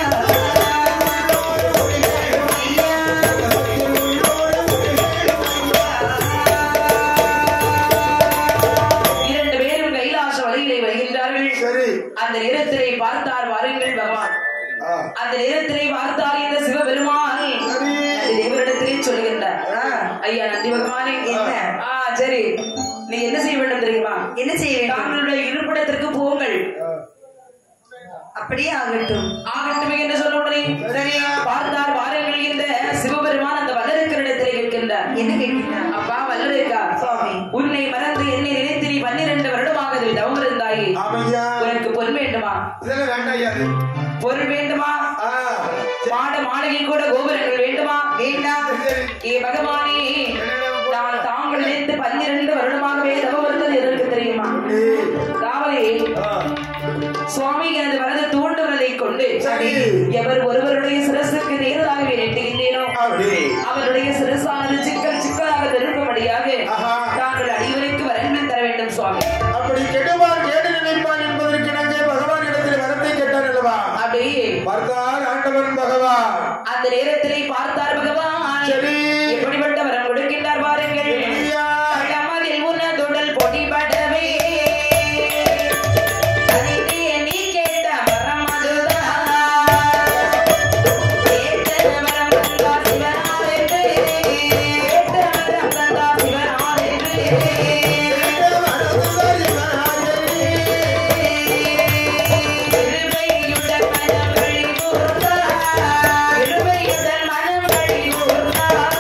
இரண்டு பேரும் கைலாச வழியிலே வருகின்றார்கள் சரி அந்த நேரத்திலே பார்த்தார் வாருங்கள் பகவான் ஆ, அந்த நேரத்திலே பார்த்தார் இந்த சிவபெருமான் சரி நந்தி தேவரிடத்திலே சொல்கின்றார் ஆ, ஐயா நந்தி பகவானே என்ன? ஆ சரி நீங்க என்ன செய்ய வேண்டும் தெரியுமா என்ன செய்ய வேண்டும் தாங்களுடைய இருப்பிடத்திற்கு போங்கள் அப்படியே ஆகட்டும் ஆகட்டுமே என்று சொன்ன உடனே சரியா பார்த்தார் வாருங்கள் இந்த சிவபெருமான் அந்த வல்லருக்கரிடத்திலே கேட்கின்றார் என்ன கேட்கிறார் அப்பா வல்லருக்கா சுவாமி உன்னை மறந்து என்னை நினைத்து நீ பன்னிரண்டு வருடமாக அதில் தவம் இருந்தாயே ஆமையா உனக்கு பொன் வேண்டுமா இதெல்லாம் வேண்டாம் ஐயா அது. பொருள் வேண்டுமா ஆ, மாட மாளிகை கூட கோபுரங்கள் வேண்டுமா வேண்டாம் சரி. ஏ பகவானே நான் தாங்கள் நினைத்து பன்னிரண்டு வருடமாகவே தவம் இருந்தது எதற்கு தெரியுமா ஏய், அதாவது ஆ, சுவாமி எனது வலது தூண்டுவதை கொண்டு சரி. எவர் ஒருவருடைய சிரசுக்கு நேரதாகவே நெட்டுகின்றேனோ அப்படி. அவருடைய சிரசானது சிக்கல் சிக்கலாக திருக்கும்படியாக ஆஹா. தாங்கள் அடிவருக்கு வரங்கள் தர வேண்டும் சுவாமி அப்படி கெடுவான் கேடு நினைப்பான் என்பதற்கு இணங்க பகவான் இடத்தில் வரத்தை கேட்டான் அல்லவா அப்படி பார்த்தார் ஆண்டவன் பகவான் அந்த நேரத்திலே பார்த்தார் பகவான் சரி. எப்படிப்பட்ட வரம் கொடுக்கின்றார் பாருங்கள் ஐயா, பழமதில் உனதுடல் பொடிபடவே தனித்தே நீ கேட்ட வரம் அதுதான். கேட்ட வரம் தந்தா சிவனாரென்று. கேட்ட வரம் தந்தா சிவனாரென்று. இருமையுடன் மனம் வழிகூர்ந்தார். இருமையுடன் மனம் வழிகூர்ந்தார்.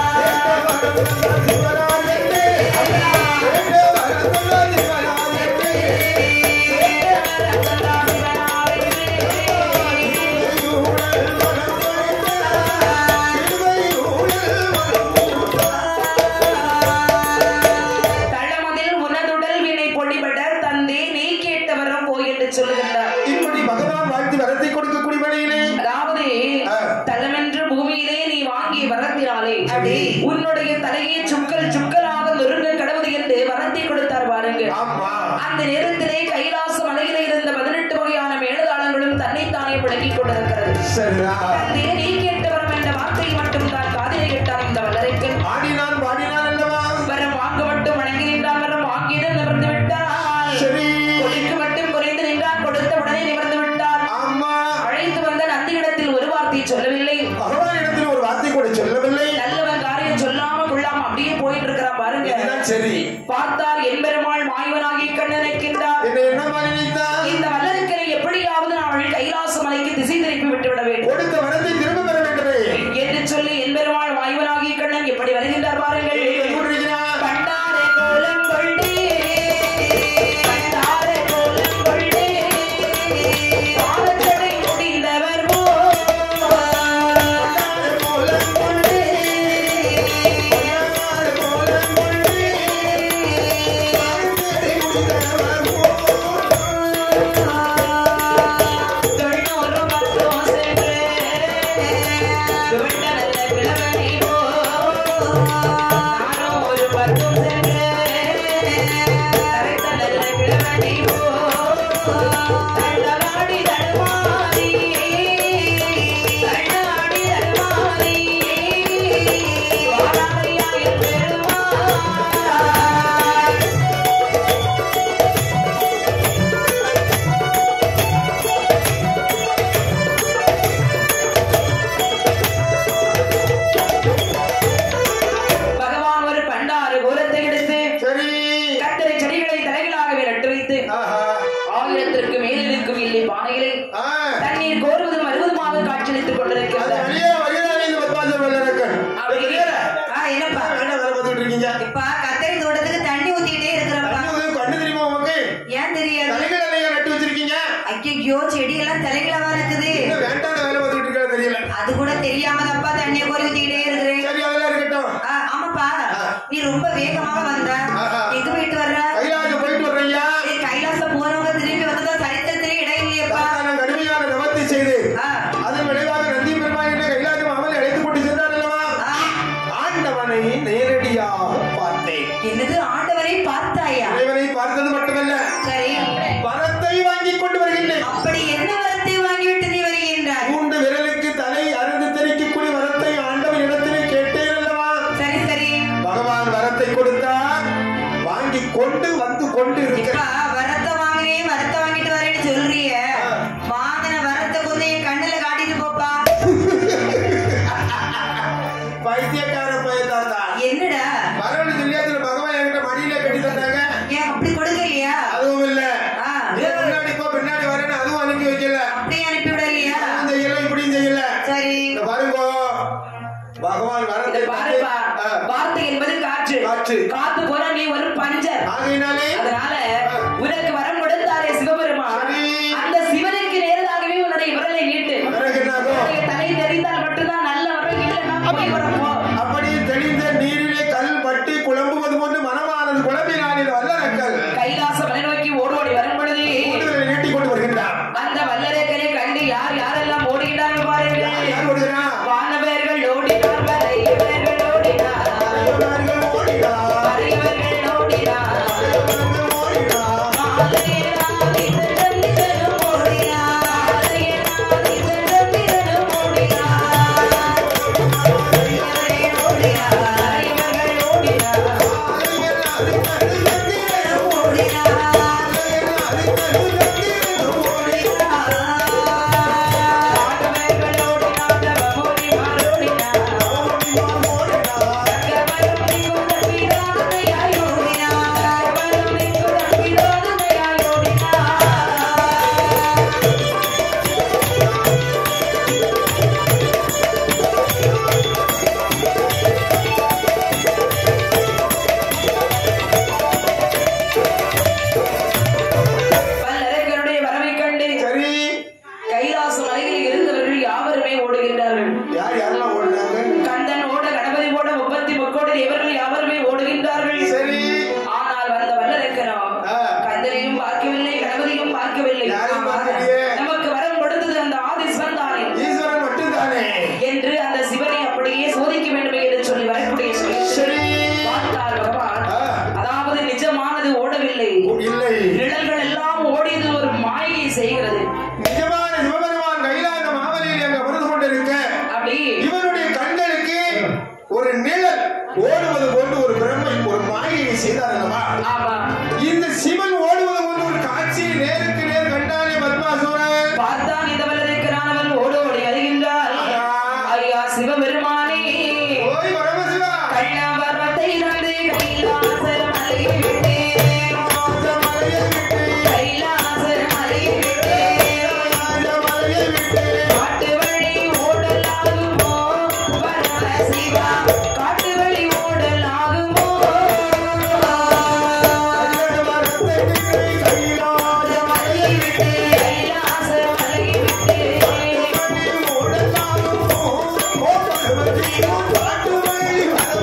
தளமதில் உனதுடல் வினை பொடிபட தந்தே நீ கேட்டவரம் போய் என்று சொல்லுகின்றார் இப்படி பகவான் வாழ்த்து வரத்தை கொடுக்கக்கூடிய மனையிலே அதாவது ஆ. தளமென்று பூமியிலே நீ வாங்கி வரத்தினாலே அப்படி. உன்னுடைய தலையை சுக்கல் சுக்கலாக நொறுங்க கடவுது என்று வரத்தை கொடுத்தார் பாருங்க ஆமா அந்த நேரத்திலே கைலாச மலையிலே இருந்த பதினெட்டு வகையான மேலதாளங்களும் தன்னைத்தானே விளக்கிக் கொண்டிருக்கிறது சரிதான் தந்தே நீ கேட்டவரம் என்ற வார்த்தை மட்டும் தான் காதிலே கேட்டார் இந்த வளரைக்கு பாடினான் பாடினான் அல்லவா வரம் வாங்க மட்டும் வணங்கி நின்றால் வரம் வாங்கியதும் நிமிர்ந்து விட்டார் சரி கொடிக்கு மட்டும் குறைந்து நின்றார் கொடுத்த உடனே நிமிர்ந்து விட்டார் ஆமா அழைத்து வந்த நந்தியிடத்தில் ஒரு வார்த்தை சொல்லவில்லை பகவான் இடத்தில் ஒரு வார்த்தை கூட சொல்லவில்லை நல்லவன் காரியம் சொல்லாம கொள்ளாம அப்படியே போயிட்டு இருக்கிறான் பாருங்க இதுதான் சரி பார்த்தார் என்பெருமாள் மாய்வனாகி கண்ணனைக்கின்றார் என்ன என்ன மாதிரி நினைத்தான்? இந்த வல்லருக்கரை எப்படியாவது அவள் கைலாச மலைக்கு திசை திருப்பி விட்டு விட வேண்டும் கொடுத்த வரத்தை திரும்ப பெற வேண்டுமே என்று சொல்லி என்பெருமாள் மாய்வனாகி கண்ணன் எப்படி வருகின்றார் பாருங்கள் கூறுகிறான். கண்டாரே கோலம் கொண்டே கண்டாரே கோலம் கொண்டே பாதச்சடை முடிந்தவர் போ கோலம் கொண்டே, கோலம் கொண்டே, வாழ்க்கை முடிந்தவர் தொண்ணூறு பத்தோ சென்று துவண்ட நல்ல கிழவனை போ நானும் ஒரு பத்தும் சென்று கரைத்த நல்ல கிழவனை போ தள்ளவாடி தடுமாறி தள்ளாடி தடுமாறி வாராமையா என் பெருமாள் பகவான் ஒரு பண்டாறு கோலத்தை எடுத்து சரி கத்தரை செடிகளை தலைகளாகவே நட்டு வைத்து ஆஹா. ஆயிரத்திற்கு மேல் இருக்கும் இல்லை பானைகளை ஆ, தண்ணீர் கோருவதும் அருவதுமாக காட்சியளித்துக் அது கொண்டிருக்கிறது வெளியே வருகிறானே இந்த பத்மாசம் வெள்ளரக்கன். அப்படி வெளியே. ஆ, என்னப்பா என்ன வேலை பார்த்துட்டு இருக்கீங்க? இப்ப கத்தரி தோட்டத்துக்கு தண்ணி ஊத்திட்டே இருக்கிறப்பா தண்ணி உதவி கண்ணு தெரியுமா உமக்கு? ஏன் தெரியாது தலைகளை எல்லாம் நட்டு வச்சிருக்கீங்க? ஐயோ செடி எல்லாம் தலைகளவா இருக்குது என்ன வேண்டாத வேலை பார்த்துட்டு இருக்கா தெரியல. அது கூட தெரியாம தப்பா தண்ணிய கோரி ஊத்திக்கிட்டே இருக்கிறேன் சரி, அதெல்லாம் இருக்கட்டும். ஆ, ஆமாப்பா ஆ. நீ ரொம்ப வேகமாக வந்த ஆஹா. எங்க போயிட்டு வர்ற கைலாசம் போயிட்டு வர்றேன்யா. ஏய், கைலாசம் போறவங்க திரும்பி வந்ததா சரித்திரத்திலே இடம் இல்லையப்பா நான் கடுமையான தவத்தை செய்து ஆ. அதன் விளைவாக நந்தி பெருமாள் என்னை கைலாசம் அவனை அழைத்துக் கொண்டு சென்றார் அல்லவா ஆ, ஆண்டவனை நேரடியாக பார்த்தேன் என்னது ஆண்டவரை பார்த்தாயா இறைவனை பார்த்தது மட்டுமல்ல சரி வரத்தை வாங்கி கொண்டு வருகின்றேன் அப்படி என்ன வரத்தை வாங்கிவிட்டு நீ வருகின்றாய் மூன்று விரலுக்கு தலை அறுந்து தெரிக்கக்கூடிய வரத்தை ஆண்டவன் இடத்திலே கேட்டேன் அல்லவா சரி சரி பகவான் வரத்தை கொடுத்தார் வாங்கி கொண்டு வந்து கொண்டு இப்ப இருக்கிறேன் வரத்தை வாங்கினேன் வரத்தை வாங்கிட்டு வரேன்னு சொல்றிய வாங்கின வரத்தை கொஞ்சம் என் கண்ணுல காட்டிட்டு போப்பா பைத்தியக்கார பயத்தாத்தா என்னடா வரவழி தெரியாதுல பகவான் என்கிட்ட மடியில கட்டி தந்தாங்க ஏன் அப்படி கொடுக்கலையா அதுவும் இல்ல ஆ. ஏன் முன்னாடி போ பின்னாடி வரேன்னு அதுவும் அனுப்பி வைக்கல அப்படியே அனுப்பி விடலையா அதுவும் செய்யல இப்படியும் செய்யல சரி இந்த பாருங்க பகவான் வரத்தை இதை பாருப்பா ஆ. வார்த்தை என்பது காற்று காற்று. காத்து போன நீ ஒரு பஞ்சர் ஆகையினாலே அதனால உனக்கு வரம் கொடுத்தாரே சிவபெருமான் வல்லரக்கனுடைய வரவைக் கண்டு சரி கைலாச மலையில் இருந்தவர்கள் யாவருமே ஓடுகின்றார்கள் யார் யாரெல்லாம் ஓடுனாங்க கந்தன் ஓட கணபதி ஓட முப்பத்தி முக்கோடி தேவர்கள் யாவருமே ஓடுகின்றார்கள் சரி ஆனால் வந்த வல்லரக்கனோ ஆ. கந்தனையும் பார்க்கவில்லை கணபதியும் பார்க்கவில்லை யாரையும் பார்க்கலையே. நமக்கு வரம் கொடுத்தது அந்த ஆதி சிவன் தானே ஈஸ்வரன் மட்டும்தானே என்று அந்த சிவனை அப்படியே சோதிக்க வேண்டும் என்று சொல்லி வரக்கூடிய சொல்லி சரி பார்த்தார் பகவான் ஆ. அதாவது நிஜமானது ஓடவில்லை இல்லை நிழல்கள் எல்லாம் ஓடியது ஒரு மாயை செய்கிறது நிஜமான சிவபெருமான் கைலாய மாமலையில் அங்க அமர்ந்து கொண்டிருக்க அப்படி இவருடைய கண்களுக்கு ஒரு நிழல் ஓடுவது போன்று ஒரு பிரம்மை ஒரு மாயையை செய்தார் அல்லவா ஆமா இந்த சிவன் ஓடுவது போன்ற ஒரு காட்சியை நேருக்கு நேர் கண்டானே பத்மாசுரன் பார்த்தான் இந்த வல்லரைக்கிறானவன் ஓடோடி வருகின்றார் ஆஹா. ஐயா சிவபெருமானே ஓய் பரமசிவா கண்ணபர்வத்தை தந்து கைலாசர் மலையை விட்டு ராஜ மலையை விட்டு கைலாசர் மலையை விட்டு ராஜ மலையை விட்டு காட்டு வழி ஓடலாகுமோ பரமசிவா காட்டு வழி ஓடலாகுமோ கண்ணன் மரத்தை விட்டு கைலாய மலையை விட்டு கைலாசர் மலையை விட்டு மணி ஓடலாகுமோ? ஓ பரமசிவா, காட்டு வழி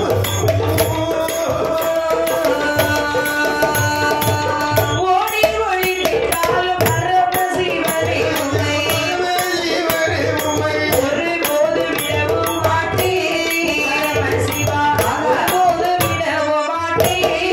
வரவு. ஓடி ஒழித்தாலும் பரமசிவனை உன்னை இவரே உம்மை ஒரு போது விடவும் மாட்டேன் பரமசிவா ஒரு போது விடவும் மாட்டேன்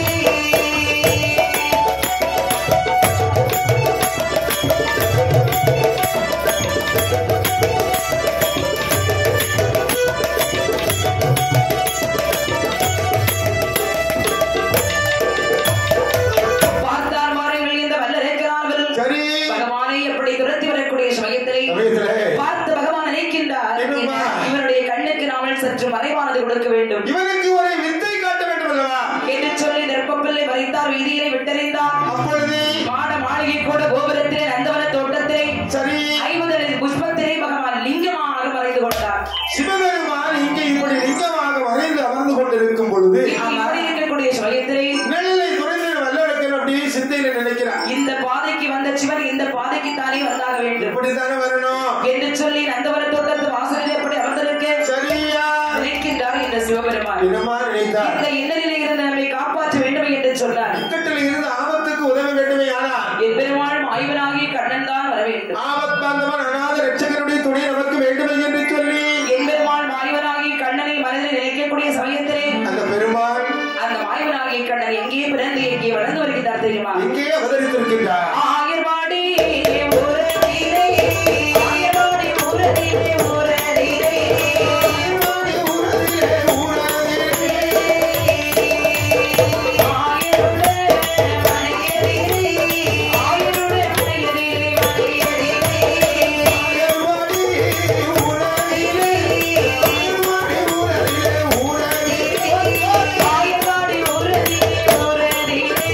பார்த்தார் மாறுங்கள் இந்த வல்லரைக்கிறார்கள் சரி பகவானை எப்படி துரத்தி வரக்கூடிய சமயத்திலே சமயத்திலே பார்த்து பகவான் நினைக்கின்றார் என்னம்மா? இவருடைய கண்ணுக்கு நாமல் சற்று மறைவானது கொடுக்க வேண்டும் இவனுக்கு ஒரு வித்தை காட்ட வேண்டும் அல்லவா என்று சொல்லி நெற்பப்பிள்ளை வரைத்தார் வீதியிலே விட்டறிந்தார் அப்பொழுது மாட மாளிகை கூட கோபுரத்திலே நந்தவன தோட்டத்திலே சரி ஐம்பது புஷ்பத்திலே பகவான் லிங்கமாக மறைந்து கொண்டார் சிவபெருமான் இங்கே இப்படி லிங்கமாக மறைந்து அமர்ந்து கொண்டிருக்கும் பொழுது இப்படி இருக்கக்கூடிய சமயத்திலே நெல்லை துறைந்த வல்லடக்கன் அப்படியே சிந்தையில நினைக்கிறான் இந்த பாதைக்கு வந்த சிவன் இந்த பாதைக்கு தானே வந்தாக வேண்டும் இப்படித்தானே வரணும் என்று சொல்லி நந்தவன தோட்டத்து வாசலில் எப்படி அமர்ந்திருக்க சரியா நினைக்கின்றார் இந்த சிவபெருமான் என்னமா நினைத்தார் இந்த இன்னலில் இருந்து நம்மை காப்பாற்ற வேண்டும் என்று சொன்னார் இக்கட்டில் இருந்து ஆபத்துக்கு உதவ வேண்டுமே ஆனால் எப்பெருமாள் ஆய்வனாகிய கண்ணன் தான் வர வேண்டும் ஆபத் பாந்தவன் அநாத ரட்சகனுடைய துணை நமக்கு வேண்டுமே என்று சொல்லி என்பெருமாள் மாய்வனாகிய கண்ணனை மனதில் நினைக்கக்கூடிய சமயத்திலே அந்த பெருமான் அந்த மாய்வனாகிய கண்ணன் எங்கே பிறந்து எங்கே வளர்ந்து வருகிறார் தெரியுமா இங்கே அவதரித்திருக்கின்றார் ஆயர்வாடி ஊரடிலே, ஆயர்வாடி ஊரடிலே, ஊரடிலே. ஆயருடைய மனையரிலே, ஆயருடைய மனையரிலே, மனையரிலே. ஆயர்வாடி ஊரடிலே, ஊரடிலே.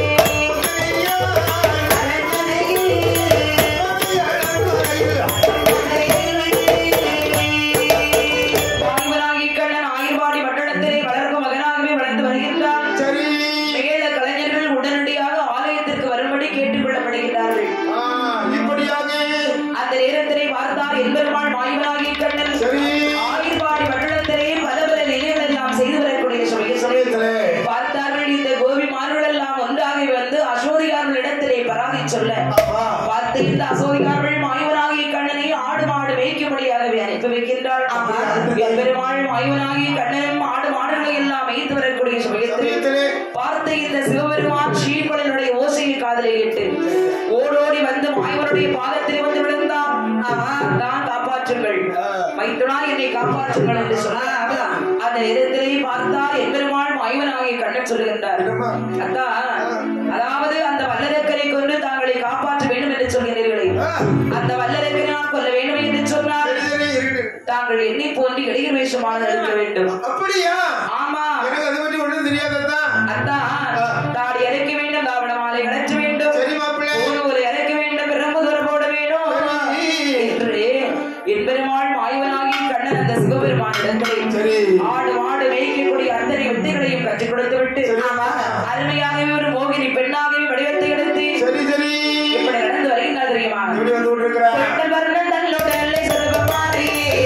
மாய்வனாகிய கண்ணன் ஆயர்வாடி பட்டணத்திலே வளர்க்கும் மகனாகவே வளர்ந்து வருகின்றார் சரி மேல கலைஞர்கள் உடனடியாக ஆலயத்திற்கு வரும்படி கேட்டுக் கொள்ளப்படுகிறார்கள் ஆ, இப்படியாக அந்த நேரத்திலே பார்த்தார் எம்பெருமாள் மாய்வனாகிய கண்ணன் சரி ஆயர்வாடி பட்டணத்திலே பல பல நிலைகள் எல்லாம் செய்து வரக்கூடிய சமய சமயத்திலே பார்த்தார்கள் இந்த கோபிமார்கள் எல்லாம் ஒன்றாக வந்து அசோதிகார்கள் இடத்திலே பராதி சொல்ல அப்பா, பார்த்து இந்த அசோதிகார்கள் மாய்வனாகிய கண்ணனை ஆடு மாடு மேய்க்கும்படியாகவே அனுப்பி வைக்கின்றாள் பெருமாள் மாய்வனாகிய கண்ணனும் ஆடு மாடுகளை எல்லாம் மேய்த்து வரக்கூடிய சமயத்தில் சமயத்திலே பார்த்த இந்த சிவபெருமான் ஸ்ரீபலனுடைய ஓசையை காதலை இட்டு ஓடோடி வந்து மாயவனுடைய பாதத்திலே வந்து விழுந்தான் ஆமா தான் காப்பாற்றுங்கள் மைத்துனா என்னை காப்பாற்றுங்கள் என்று சொன்னார் அந்த நேரத்திலே பார்த்தால் எம்பெருமாள் மாயவனாகிய கண்ணன் சொல்லுகின்றார் என்னம்மா? அக்கா அதாவது அந்த வல்லரக்கரை கொண்டு தாங்களை காப்பாற்ற வேண்டும் என்று சொல்கிறீர்களே ஆ, அந்த வல்லரக்கரை நான் கொல்ல வேண்டும் என்று சொன்னால் சரி, சரி, இருக்கட்டும். தாங்கள் எண்ணி போன்று இடையில் வேஷமாக இருக்க வேண்டும் அப்படியா ஆமா எனக்கு அதை பற்றி ஒண்ணும் தெரியாததான் அதான் தாடி இறக்க வேண்டும் தாவண மாலை கலற்ற வேண்டும் சரி மாப்பிள்ளை ஒரு இறக்க வேண்டும் பிரம்மதுரம் போட வேண்டும் சரி. என்று என்பெருமாள் மாயவனாகி கண்ணன் அந்த சிவபெருமானிடத்திலே சரி ஆடு மாடு மேய்க்கக்கூடிய அத்தனை வித்தைகளையும் கற்றுக் கொடுத்து விட்டு சரி. அருமையாகவே ஒரு மோகினி பெண்ணாகவே வடிவத்தை எடுத்து சரி சரி இப்படி நடந்து வருகின்றார் தெரியுமா எப்படி வந்து கொண்டிருக்கிறா பெண்கள் வர்ணன் தன்னோட எல்லை சொல்லுவாரே.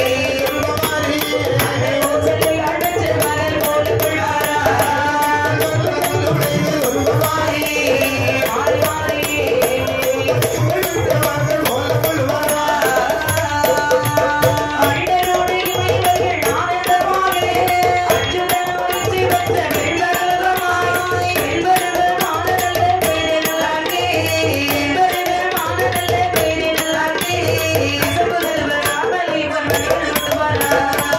ஓசையை அடைச்ச மலர் போல கொள்வாரா. மாறி மாறி அண்டரோடு இமைவர்கள் ஆனந்தமாக அச்சுதன் ஒளிசி வந்த பெண்பருவமாய் பெண்பருவமான நல்ல பேரில்லார்க்கே பெண்பருவமான நல்ல பேரில்லார்க்கே சபுதல்வர் அமளி வந்தல் உட்வரா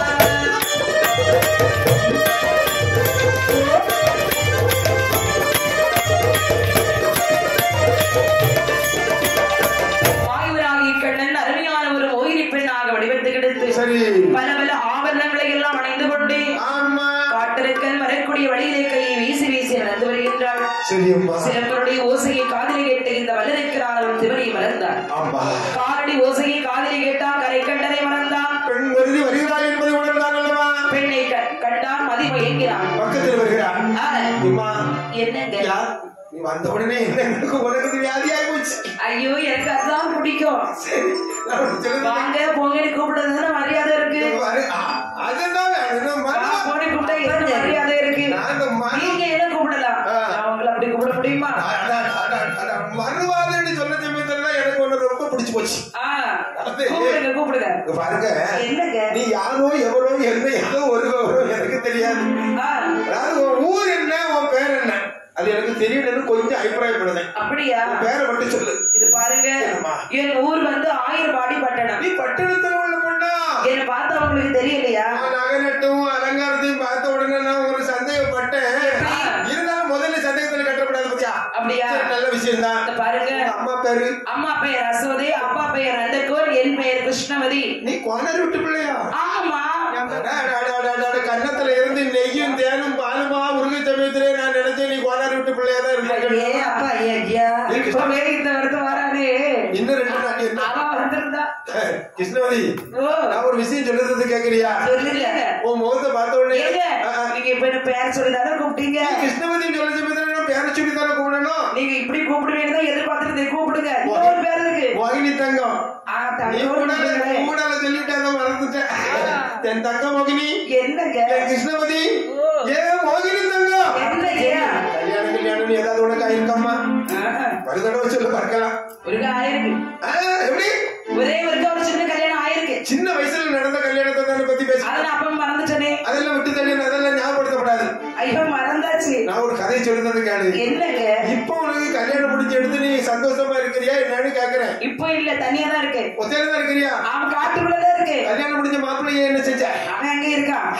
வாயுவராகி கண்ணன் அருமையான ஒரு மோகினி பெண்ணாக வடிவத்தை கிடைத்து சரி பல பல ஆபரணங்களை எல்லாம் அணைந்து கொண்டு ஆமா காட்டிற்கன் வரக்கூடிய வழியிலே கையை வீசி வீசி நடந்து வருகின்றாள் சரி அம்மா சிலம்பருடைய ஓசையை காதிலே கேட்டு இந்த வல்லரைக்கிறார் அவன் திவரை மறந்தான் ஆமா காரடி ஓசையை காதிலே கேட்டான் கரை கண்டனை மறந்தான் பெண் வருதி வருகிறாய் என்பதை உணர்ந்தான் அல்லவா பெண்ணை க- கண்டான் மதி மயங்கினான் பக்கத்தில் வருகிறான் ஆ, அம்மா என்னங்க யார் நீ வந்த உடனே என்ன எனக்கு உனக்கு வியாதியாகி போச்சு ஐயோ எனக்கு அதுதான் பிடிக்கும் சரி நான் உனக்கு சொல்லுறேன். வாங்க போங்கன்னு கூப்பிடுறதுன்னு மரியாதை இருக்கு வரு- ஆ, அதுதான் வேணும். வா, மனு- போன்னு கூப்பிட்டா எனக்கு மரியாதை இருக்கு நான் இந்த மனு- நீங்க என்ன கூப்பிடலாம் ஆ. நான் உங்களை அப்படி கூப்பிட முடியுமா அட, அட, அட, மனுவாதன்னு சொன்ன சமயத்துல தான் எனக்கு ஒண்ணு ரொம்ப பிடிச்சு போச்சு ஆ, அது- கூப்பிடுங்க கூப்பிடுங்க இங்க பாருங்க என்னங்க நீ யாரோ எவரோ என்ன ஏதோ ஒரு எனக்கு தெரியாது ஆ, அதாவது உன் ஊர் என்ன உன் பேர் என்ன அது எனக்கு தெரியலன்னு கொஞ்சம் அபிப்பிராயப்படுதேன் அப்படியா உன் பேரை மட்டும் சொல்லு இது பாருங்க என்னம்மா? என் ஊர் வந்து ஆயிரபாடி பட்டணம் நீ பட்டணத்துல உள்ள பொண்ணா என்ன பார்த்தா உங்களுக்கு தெரியலையா நான் நகை நட்டும் அலங்காரத்தையும் பார்த்த உடனே நான் ஒரு சந்தேகப்பட்டேன் எப்படி? இருந்தாலும் முதல்ல சந்தேகத்துல கட்டப்படாது பத்தியா அப்படியா சரி, நல்ல விஷயம் தான் இந்த பாருங்க அம்மா பேரு அம்மா பெயர் அசோதை அப்பா பெயர் நந்தகோர் என் பெயர் கிருஷ்ணவதி நீ கோனர் விட்டு பிள்ளையா ஆமா அட, அட, அட, அட, அட, அட, கன்னத்துல இருந்து நெய்யும் தேனும் பாலுமா உருகை சமயத்திலே நான் நினைச்சேன் நீ கோனர் விட்டு பிள்ளையா தான் ஏ இருந்திருக்க அப்பா ஐயா ஐயா இப்பவே இந்த வருத்தம் வராது இன்னும் ரெண்டு நாள் என்ன அவன் வந்திருந்தா கிருஷ்ணவதி ஓ நான் ஒரு விஷயம் சொல்றது கேக்குறியா சொல்லுங்க உன் முகத்தை பார்த்த உடனே ஏங்க ஆ, ஆ. நீங்க இப்ப என்ன பேர் சொல்லி தானே கூப்பிட்டீங்க நீ கிருஷ்ணவதி சொல்ல சமயத்துல நான் பேர சொல்லி தானே கூப்பிடணும் நீங்க இப்படி கூப்பிடுவீங்க தான் எதிர்பார்த்துட்டு கூப்பிடுங்க இன்னொரு பேர் இருக்கு மோகினி தங்கம் ஆ, நீ தங்கோடு கூட கூப்பிடுங்களே. கூடால சொல்லிட்டாங்க மறந்துட்டேன் என் தங்க மோகினி என்னங்க என் கிருஷ்ணவதி ஓ. ஏன் மோகினி தங்கம் என்னங்க கல்யாணம் கல்யாணம் ஏதாவது உனக்கு ஆயிருக்கம்மா ஆஹா. ஒரு தடவை சொல்லு பார்க்கலாம் ஒரு ஆயிருக்கு ஆ, எப்படி ஒரே ஒருக்கா ஒரு சின்ன கல்யாணம் ஆயிருக்கு சின்ன வயசுல நடந்த கல்யாணத்தை தானே பத்தி பேச அதை நான் அப்ப மறந்துட்டேனே அதெல்லாம் விட்டு தள்ளி அதெல்லாம் ஞாபகப்படுத்தப்படாது ஐயோ மறந்தாச்சு நான் ஒரு கதையை சொல்லுறது கேளு என்னங்க இப்போ உனக்கு கல்யாணம் முடிஞ்சு எடுத்து நீ சந்தோஷமா இருக்கிறியா என்னன்னு கேக்குறேன் இப்போ இல்ல தனியா தான் இருக்கு ஒத்தையில தான் இருக்கிறியா அவன் காட்டுக்குள்ளதான் இருக்கு கல்யாணம் முடிஞ்ச மாப்பிள்ளைய என்ன செஞ்ச அவன் எங்க இருக்கான்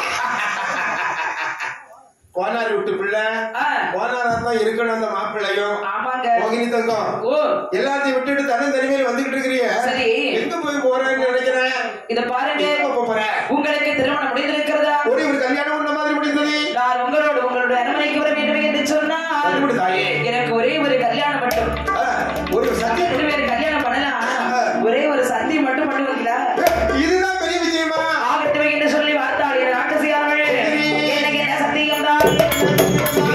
கோனார் விட்டு பிள்ளை ஆ, கோனாரா தான் இருக்கணும் அந்த மாப்பிள்ளையும் ஆமாங்க மோகினி தங்கம் ஓ எல்லாத்தையும் விட்டுட்டு தனி தனிமையில் வந்துகிட்டு இருக்கிறிய சரி. எங்க போய் போறேன்னு நினைக்கிறேன் இத பாருங்க எங்க போப் போற உங்களுக்கு திருமணம் முடிந்திருக்கிறதா ஒரே ஒரு கல்யாணம் உன்ன மாதிரி முடிந்தது நான் உங்களோடு உங்களுடைய அரண்மனைக்கு வர வேண்டும் என்று சொன்னால் எப்படி தாயே? எனக்கு ஒரே ஒரு கல்யாணம் மட்டும் ஆ, ஒரு சத்தியம் ரெண்டு பேரும் கல்யாணம் பண்ணலாம் ஒரே ஒரு சந்தி மட்டும் பண்ணுவீங்களா இதுதான் பெரிய விஷயமா ஆகட்டுமே என்று சொல்லி வார்த்தாள் என் ராட்சசியார்கள் எனக்கு என்ன சத்தியம் தான்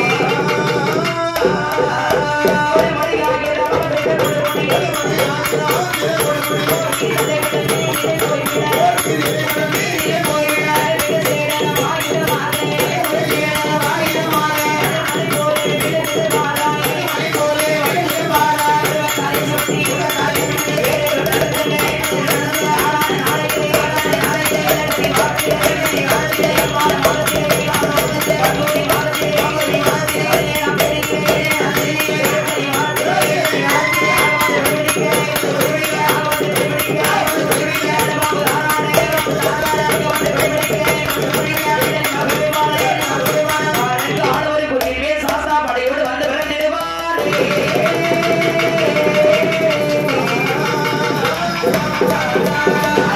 ஆ ஆ